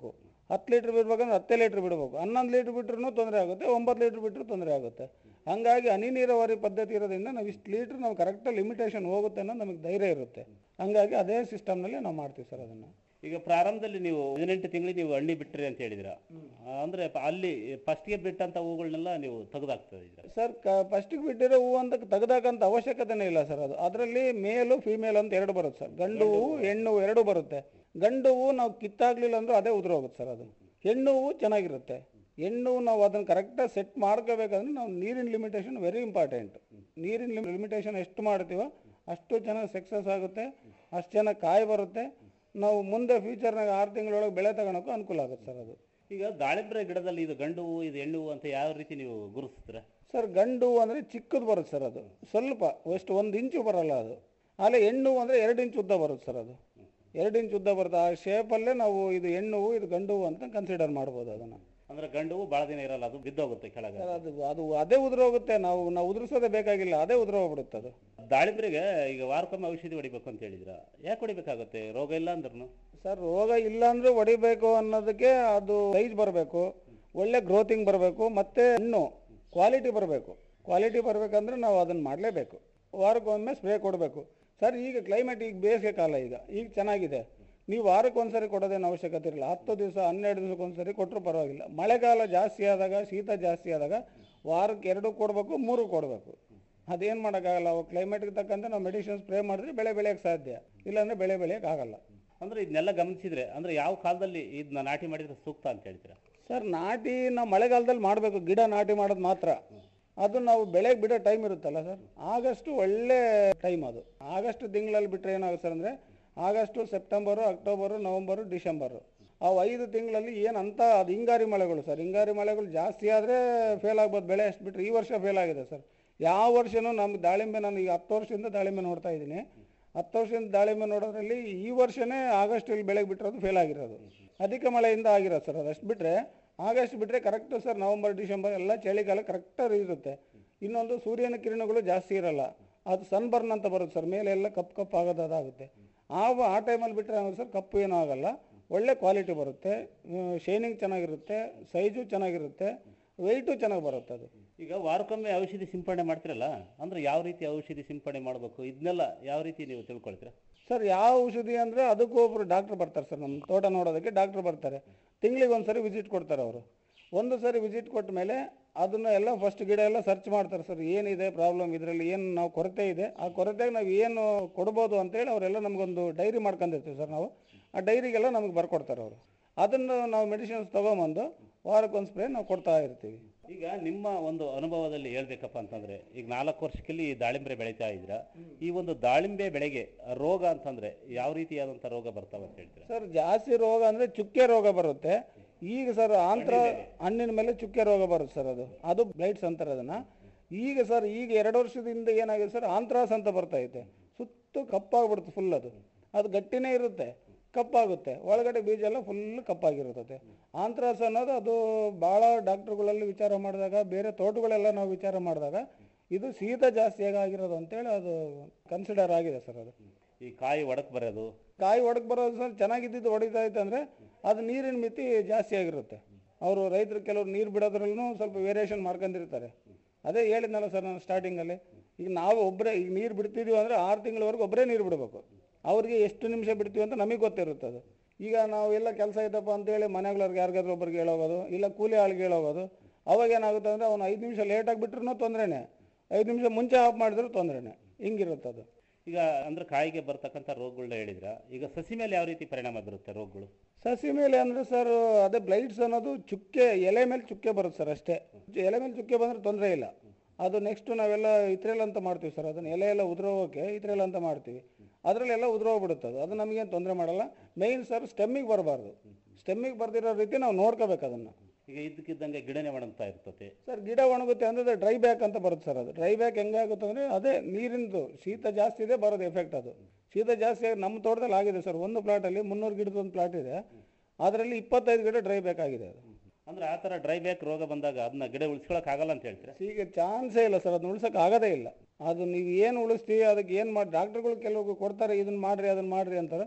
ಹತ್ತು ಲೀಟ್ರ್ ಬಿಡ್ಬೇಕಂದ್ರೆ ಹತ್ತೇ ಲೀಟ್ರ್ ಬಿಡಬೇಕು ಹನ್ನೊಂದು ಲೀಟ್ರ್ ಬಿಟ್ರೂ ತೊಂದರೆ ಆಗುತ್ತೆ ಒಂಬತ್ತು ಲೀಟ್ರ್ ಬಿಟ್ಟರು ತೊಂದರೆ ಆಗುತ್ತೆ ಹಂಗಾಗಿ ಹನಿ ನೀರಾವರಿ ಪದ್ಧತಿ ಇರೋದ್ರಿಂದ ನಾವು ಇಷ್ಟು ಲೀಟ್ರ್ ನಾವು ಕರೆಕ್ಟಾಗಿ ಲಿಮಿಟೇಷನ್ ಹೋಗುತ್ತೆ ಅನ್ನೋದು ನಮಗೆ ಧೈರ್ಯ ಇರುತ್ತೆ ಹಂಗಾಗಿ ಅದೇ ಸಿಸ್ಟಮ್ನಲ್ಲಿ ನಾವು ಮಾಡ್ತೀವಿ ಸರ್ ಅದನ್ನು ಈಗ ಪ್ರಾರಂಭದಲ್ಲಿ ನೀವು ಹದಿನೆಂಟು ತಿಂಗಳಿಗೆ ನೀವು ಹಣ್ಣಿ ಬಿಟ್ರಿ ಅಂತ ಹೇಳಿದಿರ ಅಂದ್ರೆ ಪ- ಅಲ್ಲಿ ಫಸ್ಟ್ಗೆ ಬಿಟ್ಟಂತ ಹೂಗಳನ್ನೆಲ್ಲ ನೀವು ತೆಗೆದಾಗ್ತಾ ಇದ್ದೀರಾ ಸರ್ ಕ ಫಸ್ಟಿಗೆ ಬಿಟ್ಟಿರೋ ಹೂವು ಅಂತ ತೆಗೆದಾಕಂತ ಅವಶ್ಯಕತೆನೇ ಇಲ್ಲ ಸರ್ ಅದು ಅದರಲ್ಲಿ ಮೇಲು ಫಿಮೇಲ್ ಅಂತ ಎರಡು ಬರುತ್ತೆ ಸರ್ ಗಂಡು ಹೂವು ಹೆಣ್ಣು ಹೂವು ಎರಡು ಬರುತ್ತೆ ಗಂಡು ಹೂವು ನಾವು ಕಿತ್ತಾಗ್ಲಿಲ್ಲ ಅಂದ್ರೂ ಅದೇ ಉದುರೋಗುತ್ತೆ ಸರ್ ಅದು ಹೆಣ್ಣು ಹೂವು ಚೆನ್ನಾಗಿರುತ್ತೆ ಹೆಣ್ಣು ನಾವು ಅದನ್ನು ಕರೆಕ್ಟಾಗಿ ಸೆಟ್ ಮಾಡ್ಕೋಬೇಕಂದ್ರೆ ನಾವು ನೀರಿನ ಲಿಮಿಟೇಷನ್ ವೆರಿ ಇಂಪಾರ್ಟೆಂಟ್ ನೀರಿನ ಲಿಮಿಟೇಷನ್ ಎಷ್ಟು ಮಾಡ್ತೀವೋ ಅಷ್ಟು ಚೆನ್ನಾಗಿ ಸಕ್ಸಸ್ ಆಗುತ್ತೆ ಅಷ್ಟು ಚೆನ್ನಾಗಿ ಕಾಯಿ ಬರುತ್ತೆ ನಾವು ಮುಂದೆ ಫ್ಯೂಚರ್ನಾಗ ಆರು ತಿಂಗಳೊಳಗೆ ಬೆಳೆ ತಗೊಳಕ್ಕೂ ಅನುಕೂಲ ಆಗುತ್ತೆ ಸರ್ ಅದು ಈಗ ದಾಳಿಂಬ್ರೆ ಗಿಡದಲ್ಲಿ ಇದು ಗಂಡು ಹೂವು ಇದು ಹೆಣ್ಣು ಹೂವು ಅಂತ ಯಾವ ರೀತಿ ನೀವು ಗುರುತಿಸ್ತೀರಾ ಸರ್ ಗಂಡು ಹೂವು ಅಂದರೆ ಚಿಕ್ಕದು ಬರುತ್ತೆ ಸರ್ ಅದು ಸ್ವಲ್ಪ ಎಷ್ಟು ಒಂದು ಇಂಚು ಬರಲ್ಲ ಅದು ಆಮೇಲೆ ಹೆಣ್ಣು ಹೂವು ಅಂದರೆ ಎರಡು ಇಂಚು ಉದ್ದ ಬರುತ್ತೆ ಸರ್ ಅದು ಎರಡು ಇಂಚು ಉದ್ದ ಬರುತ್ತೆ ಆ ಶೇಪಲ್ಲೇ ನಾವು ಇದು ಹೆಣ್ಣು ಹೂವು ಇದು ಗಂಡು ಹೂವು ಅಂತ ಕನ್ಸಿಡರ್ ಮಾಡ್ಬೋದು ಅದನ್ನು ಅಂದ್ರೆ ಗಂಡು ಹೂವು ಬಹಳ ದಿನ ಇರಲ್ಲ ಅದು ಬಿದ್ದೋಗುತ್ತೆ ಕೆಳಗೆ ಸರ್ ಅದು ಅದು ಅದೇ ಉದುರೋಗುತ್ತೆ ನಾವು ನಾವು ಉದುರಿಸೋದೇ ಬೇಕಾಗಿಲ್ಲ ಅದೇ ಉದುರೋಗ್ಬಿಡುತ್ತೆ ಅದು ದಾಳಿಂಬ್ರೆಗೆ ಈಗ ವಾರಕ್ಕೊಮ್ಮೆ ಔಷಧಿ ಹೊಡಿಬೇಕು ಅಂತ ಹೇಳಿದ್ರ ಯಾಕೆ ಹೊಡಿಬೇಕಾಗುತ್ತೆ ರೋಗ ಇಲ್ಲ ಅಂದ್ರೂ ಸರ್ ರೋಗ ಇಲ್ಲ ಅಂದ್ರೆ ಹೊಡಿಬೇಕು ಅನ್ನೋದಕ್ಕೆ ಅದು ಸೈಜ್ ಬರಬೇಕು ಒಳ್ಳೆ ಗ್ರೋತಿಂಗ್ ಬರಬೇಕು ಮತ್ತೆ ಹಣ್ಣು ಕ್ವಾಲಿಟಿ ಬರಬೇಕು ಕ್ವಾಲಿಟಿ ಬರಬೇಕಂದ್ರೆ ನಾವು ಅದನ್ನು ಮಾಡಲೇಬೇಕು ವಾರಕ್ಕೊಮ್ಮೆ ಸ್ಪ್ರೇ ಕೊಡಬೇಕು ಸರ್ ಈಗ ಕ್ಲೈಮೇಟ್ ಈಗ ಬೇಸಿಗೆ ಕಾಲ ಈಗ ಈಗ ಚೆನ್ನಾಗಿದೆ ನೀವು ವಾರಕ್ಕೆ ಒಂದ್ಸರಿ ಕೊಡೋದೇನು ಅವಶ್ಯಕತೆ ಇರಲ್ಲ ಹತ್ತು ದಿವಸ ಹನ್ನೆರಡು ದಿವಸಕ್ಕೆ ಒಂದ್ಸರಿ ಕೊಟ್ಟರು ಪರವಾಗಿಲ್ಲ ಮಳೆಗಾಲ ಜಾಸ್ತಿ ಆದಾಗ ಶೀತ ಜಾಸ್ತಿ ಆದಾಗ ವಾರಕ್ಕೆ ಎರಡು ಕೊಡಬೇಕು ಮೂರು ಕೊಡಬೇಕು ಅದೇನು ಮಾಡೋಕ್ಕಾಗಲ್ಲ ಅವು ಕ್ಲೈಮೇಟ್ಗೆ ತಕ್ಕಂತೆ ನಾವು ಮೆಡಿಸಿನ್ ಸ್ಪ್ರೇ ಮಾಡಿದ್ರೆ ಬೆಳೆ ಬೆಳೆಯೋಕ್ಕೆ ಸಾಧ್ಯ ಇಲ್ಲಾಂದ್ರೆ ಬೆಳೆ ಬೆಳೆಯೋಕ್ಕೆ ಆಗಲ್ಲ ಅಂದ್ರೆ ಇದನ್ನೆಲ್ಲ ಗಮನಿಸಿದ್ರೆ ಅಂದ್ರೆ ಯಾವ ಕಾಲದಲ್ಲಿ ಇದನ್ನ ನಾಟಿ ಮಾಡಿದ್ರೆ ಸೂಕ್ತ ಅಂತ ಹೇಳ್ತೀರಾ ಸರ್ ನಾಟಿ ನಾವು ಮಳೆಗಾಲದಲ್ಲಿ ಮಾಡಬೇಕು ಗಿಡ ನಾಟಿ ಮಾಡೋದು ಮಾತ್ರ ಅದು ನಾವು ಬೆಳೆಗೆ ಬಿಡೋ ಟೈಮ್ ಇರುತ್ತಲ್ಲ ಸರ್ ಆಗಸ್ಟು ಒಳ್ಳೆ ಟೈಮ್ ಅದು ಆಗಸ್ಟ್ ತಿಂಗಳಲ್ಲಿ ಬಿಟ್ಟರೆ ಏನಾಗುತ್ತೆ ಸರ್ ಅಂದರೆ August September October November December ಅವು ಐದು ತಿಂಗಳಲ್ಲಿ ಏನು ಅಂತ ಅದು ಹಿಂಗಾರಿ ಮಳೆಗಳು ಸರ್ ಹಿಂಗಾರಿ ಮಳೆಗಳು ಜಾಸ್ತಿ ಆದರೆ ಫೇಲ್ ಆಗ್ಬೋದು ಬೆಳೆ ಅಷ್ಟು ಬಿಟ್ಟರೆ ಈ ವರ್ಷ ಫೇಲ್ ಆಗಿದೆ ಸರ್ ಯಾವ ವರ್ಷನೂ ನಮ್ಗೆ ದಾಳಿಂಬೆ ನಾನು ಈಗ ಹತ್ತು ವರ್ಷದಿಂದ ದಾಳಿಂಬೆ ನೋಡ್ತಾ ಇದ್ದೀನಿ ಹತ್ತು ವರ್ಷದಿಂದ ದಾಳಿಂಬೆ ನೋಡೋದ್ರಲ್ಲಿ ಈ ವರ್ಷನೇ ಆಗಸ್ಟಲ್ಲಿ ಬೆಳೆಗೆ ಬಿಟ್ಟಿರೋದು ಫೇಲ್ ಆಗಿರೋದು ಅಧಿಕ ಮಳೆಯಿಂದ ಆಗಿರೋದು ಸರ್ ಅದು ಅಷ್ಟು ಬಿಟ್ಟರೆ ಆಗಸ್ಟ್ ಬಿಟ್ಟರೆ ಕರೆಕ್ಟ್ ಸರ್ ನವಂಬರ್ ಡಿಸೆಂಬರ್ ಎಲ್ಲ ಚಳಿಗಾಲ ಕರೆಕ್ಟಾಗಿ ಇರುತ್ತೆ ಇನ್ನೊಂದು ಸೂರ್ಯನ ಕಿರಣಗಳು ಜಾಸ್ತಿ ಇರಲ್ಲ ಅದು ಸನ್ಬರ್ನ್ ಅಂತ ಬರುತ್ತೆ ಸರ್ ಮೇಲೆ ಎಲ್ಲ ಕಪ್ಪು ಕಪ್ಪು ಆಗೋದು ಅದಾಗುತ್ತೆ ಆ ಆ ಟೈಮಲ್ಲಿ ಬಿಟ್ಟರೆ ಸರ್ ಕಪ್ಪು ಏನೂ ಆಗಲ್ಲ ಒಳ್ಳೆ ಕ್ವಾಲಿಟಿ ಬರುತ್ತೆ ಶೈನಿಂಗ್ ಚೆನ್ನಾಗಿರುತ್ತೆ ಸೈಜು ಚೆನ್ನಾಗಿರುತ್ತೆ ವೆಯ್ಟು ಚೆನ್ನಾಗಿ ಬರುತ್ತೆ ಅದು ಈಗ ವಾರಕ್ಕೊಮ್ಮೆ ಔಷಧಿ ಸಿಂಪಡಣೆ ಮಾಡ್ತಿರಲ್ಲ ಅಂದ್ರೆ ಯಾವ ರೀತಿ ಔಷಧಿ ಸಿಂಪಡಣೆ ಮಾಡಬೇಕು ಇದನ್ನೆಲ್ಲ ಯಾವ ರೀತಿ ನೀವು ತಿಳ್ಕೊಳ್ತೀರಾ ಸರ್ ಯಾವ ಔಷಧಿ ಅಂದರೆ ಅದಕ್ಕೂ ಒಬ್ರು ಡಾಕ್ಟ್ರ್ ಬರ್ತಾರೆ ಸರ್ ನಮ್ಮ ತೋಟ ನೋಡೋದಕ್ಕೆ ಡಾಕ್ಟ್ರ್ ಬರ್ತಾರೆ ತಿಂಗಳಿಗೆ ಒಂದು ಸರಿ ವಿಸಿಟ್ ಕೊಡ್ತಾರೆ ಅವರು ಒಂದು ಸರಿ ವಿಸಿಟ್ ಕೊಟ್ಟ ಮೇಲೆ ಅದನ್ನ ಎಲ್ಲ ಫಸ್ಟ್ ಗಿಡ ಎಲ್ಲ ಸರ್ಚ್ ಮಾಡ್ತಾರೆ ಸರ್ ಏನಿದೆ ಪ್ರಾಬ್ಲಮ್ ಇದರಲ್ಲಿ ಏನು ನಾವು ಕೊರತೆ ಇದೆ ಆ ಕೊರತೆಗೆ ನಾವು ಏನು ಕೊಡ್ಬೋದು ಅಂತೇಳಿ ಅವರೆಲ್ಲ ನಮಗೊಂದು ಡೈರಿ ಮಾಡ್ಕೊಂಡಿರ್ತೀವಿ ಸರ್ ನಾವು ಆ ಡೈರಿಗೆಲ್ಲ ನಮಗೆ ಬರ್ಕೊಡ್ತಾರೆ ಅವರು ಅದನ್ನು ನಾವು ಮೆಡಿಸಿನ್ಸ್ ತೊಗೊಂಬಂದು ವಾರಕ್ಕೊಂದು ಸ್ಪ್ರೇ ನಾವು ಕೊಡ್ತಾ ಇರ್ತೀವಿ ಈಗ ನಿಮ್ಮ ಒಂದು ಅನುಭವದಲ್ಲಿ ಹೇಳ್ಬೇಕಪ್ಪ ಅಂತಂದ್ರೆ ಈಗ ನಾಲ್ಕು ವರ್ಷದಲ್ಲಿ ಈ ದಾಳಿಂಬೆ ಬೆಳೀತಾ ಇದ್ರ ಈ ಒಂದು ದಾಳಿಂಬೆ ಬೆಳೆಗೆ ರೋಗ ಅಂತಂದ್ರೆ ಯಾವ ರೀತಿಯಾದಂತ ರೋಗ ಬರ್ತಾವ ಅಂತ ಹೇಳ್ತೀರಾ ಸರ್ ಜಾಸ್ತಿ ರೋಗ ಅಂದರೆ ಚುಕ್ಕೆ ರೋಗ ಬರುತ್ತೆ ಈಗ ಸರ್ ಆಂತ್ರ ಹಣ್ಣಿನ ಮೇಲೆ ಚುಕ್ಕೆ ರೋಗ ಬರುತ್ತೆ ಸರ್ ಅದು ಅದು ಬ್ಲೈಟ್ಸ್ ಅಂತಾರೆ ಅದನ್ನ ಈಗ ಸರ್ ಈಗ ಎರಡು ವರ್ಷದಿಂದ ಏನಾಗಿದೆ ಸರ್ ಆಂತ್ರಾಸ್ ಅಂತ ಬರ್ತಾ ಐತೆ ಸುತ್ತು ಕಪ್ಪಾಗ್ಬಿಡುತ್ತೆ ಫುಲ್ ಅದು ಅದು ಗಟ್ಟಿನೇ ಇರುತ್ತೆ ಕಪ್ಪಾಗುತ್ತೆ ಒಳಗಡೆ ಬೀಜ ಎಲ್ಲ ಫುಲ್ ಕಪ್ಪಾಗಿರುತ್ತದೆ ಆಂತ್ರಾಸ್ ಅನ್ನೋದು ಅದು ಭಾಳ ಡಾಕ್ಟ್ರುಗಳಲ್ಲಿ ವಿಚಾರ ಮಾಡಿದಾಗ ಬೇರೆ ತೋಟಗಳೆಲ್ಲ ನಾವು ವಿಚಾರ ಮಾಡಿದಾಗ ಇದು ಶೀತ ಜಾಸ್ತಿ ಆಗಿರೋದು ಅಂತೇಳಿ ಅದು ಕನ್ಸಿಡರ್ ಆಗಿದೆ ಸರ್ ಅದು ಈ ಕಾಯಿ ಒಡಕ್ ಬರೋದು ಕಾಯಿ ಒಡಕ್ ಬರೋದು ಸರ್ ಚೆನ್ನಾಗಿದ್ದಿದ್ದು ಹೊಡಿತಾ ಇತ್ತು ಅಂದರೆ ಅದು ನೀರಿನ ಮಿತಿ ಜಾಸ್ತಿ ಆಗಿರುತ್ತೆ ಅವರು ರೈತರು ಕೆಲವರು ನೀರು ಬಿಡೋದ್ರಲ್ಲೂ ಸ್ವಲ್ಪ ವೇರಿಯೇಷನ್ ಮಾಡ್ಕೊಂಡಿರ್ತಾರೆ ಅದೇ ಹೇಳಿದ್ನಲ್ಲ ಸರ್ ನಾನು ಸ್ಟಾರ್ಟಿಂಗಲ್ಲಿ ಈಗ ನಾವು ಒಬ್ಬರೇ ಈಗ ನೀರು ಬಿಡ್ತಿದೀವಿ ಅಂದರೆ ಆರು ತಿಂಗಳವರೆಗೂ ಒಬ್ಬರೇ ನೀರು ಬಿಡಬೇಕು ಅವ್ರಿಗೆ ಎಷ್ಟು ನಿಮಿಷ ಬಿಡ್ತೀವಿ ಅಂತ ನಮಗೆ ಗೊತ್ತಿರುತ್ತೆ ಅದು ಈಗ ನಾವು ಎಲ್ಲ ಕೆಲಸ ಐತಪ್ಪ ಅಂತೇಳಿ ಮನೆಗಳವ್ರಿಗೆ ಯಾರಿಗಾದ್ರೂ ಒಬ್ಬರಿಗೆ ಹೇಳೋಗೋದು ಇಲ್ಲ ಕೂಲಿ ಆಳಿಗೆ ಹೇಳೋಗೋದು ಅವಾಗ ಏನಾಗುತ್ತೆ ಅಂದರೆ ಅವನು ಐದು ನಿಮಿಷ ಲೇಟಾಗಿ ಬಿಟ್ರೂ ತೊಂದರೆನೇ ಐದು ನಿಮಿಷ ಮುಂಚೆ ಆಫ್ ಮಾಡಿದ್ರು ತೊಂದರೆನೇ ಹಿಂಗಿರುತ್ತೆ ಅದು ಈಗ ಅಂದ್ರೆ ಕಾಯಿಗೆ ಬರ್ತಕ್ಕಂಥ ರೋಗಗಳನ್ನ ಹೇಳಿದ್ರ ಈಗ ಸಸಿ ಮೇಲೆ ಯಾವ ರೀತಿ ಪರಿಣಾಮ ಬೀರುತ್ತೆ ರೋಗಗಳು ಸಸಿ ಮೇಲೆ ಅಂದರೆ ಸರ್ ಅದೇ ಬ್ಲೈಟ್ಸ್ ಅನ್ನೋದು ಚುಕ್ಕೆ ಎಲೆ ಮೇಲೆ ಚುಕ್ಕೆ ಬರುತ್ತೆ ಸರ್ ಅಷ್ಟೇ ಎಲೆ ಮೇಲೆ ಚುಕ್ಕೆ ಬಂದರೆ ತೊಂದರೆ ಇಲ್ಲ ಅದು ನೆಕ್ಸ್ಟ್ ನಾವೆಲ್ಲ ಇತ್ರೆಲ್ ಅಂತ ಮಾಡ್ತೀವಿ ಸರ್ ಅದನ್ನ ಎಲೆ ಎಲ್ಲ ಉದುರೋಗೋಕೆ ಇತ್ರೆಲ್ ಅಂತ ಮಾಡ್ತೀವಿ ಅದರಲ್ಲೆಲ್ಲ ಉದುರೋಗ್ಬಿಡುತ್ತೆ ಅದು ಅದು ನಮಗೇನು ತೊಂದರೆ ಮಾಡಲ್ಲ ಮೇಯ್ನ್ ಸರ್ ಸ್ಟೆಮ್ಮಿಗೆ ಬರಬಾರ್ದು ಸ್ಟೆಮ್ಮಿಗೆ ಬರ್ದಿರೋ ರೀತಿ ನಾವು ನೋಡ್ಕೋಬೇಕು ಅದನ್ನು ಈಗ ಇದ್ದಕ್ಕಿದ್ದಂಗೆ ಗಿಡನೆ ಒಣಗ್ತಾ ಇರ್ತತೆ ಸರ್ ಗಿಡ ಒಣಗುತ್ತೆ ಅಂದರೆ ಡ್ರೈ ಬ್ಯಾಕ್ ಅಂತ ಬರುತ್ತೆ ಸರ್ ಅದು ಡ್ರೈ ಬ್ಯಾಕ್ ಹೆಂಗಾಗುತ್ತೆ ಅಂದರೆ ಅದೇ ನೀರಿಂದು ಶೀತ ಜಾಸ್ತಿ ಇದೆ ಬರೋದು ಎಫೆಕ್ಟ್ ಅದು ಶೀತ ಜಾಸ್ತಿ ಆಗಿ ನಮ್ಮ ತೋಟದಲ್ಲಿ ಆಗಿದೆ ಸರ್ ಒಂದು ಪ್ಲಾಟಲ್ಲಿ ಮುನ್ನೂರು ಗಿಡದ ಒಂದು ಪ್ಲಾಟ್ ಇದೆ ಅದರಲ್ಲಿ ಇಪ್ಪತ್ತೈದು ಗಿಡ ಡ್ರೈ ಬ್ಯಾಕ್ ಆಗಿದೆ ಅದು ಅಂದ್ರೆ ಆ ತರ ಡ್ರೈ ಬ್ಯಾಕ್ ರೋಗ ಬಂದಾಗ ಅದನ್ನ ಗಿಡ ಉಳಿಸ್ಕೊಳಕ್ ಆಗಲ್ಲ ಅಂತ ಹೇಳ್ತೀರಾ ಈಗ ಚಾನ್ಸೇ ಇಲ್ಲ ಸರ್ ಅದನ್ನ ಉಳ್ಸಕ್ಕೆ ಆಗೋದೇ ಇಲ್ಲ ಅದು ನೀವು ಏನು ಉಳಿಸ್ತೀವಿ ಅದಕ್ಕೆ ಏನು ಮಾಡಿ ಡಾಕ್ಟರ್ಗಳು ಕೆಲವು ಕೊಡ್ತಾರೆ ಇದನ್ನ ಮಾಡ್ರಿ ಅದನ್ನ ಮಾಡ್ರಿ ಅಂತಾರೆ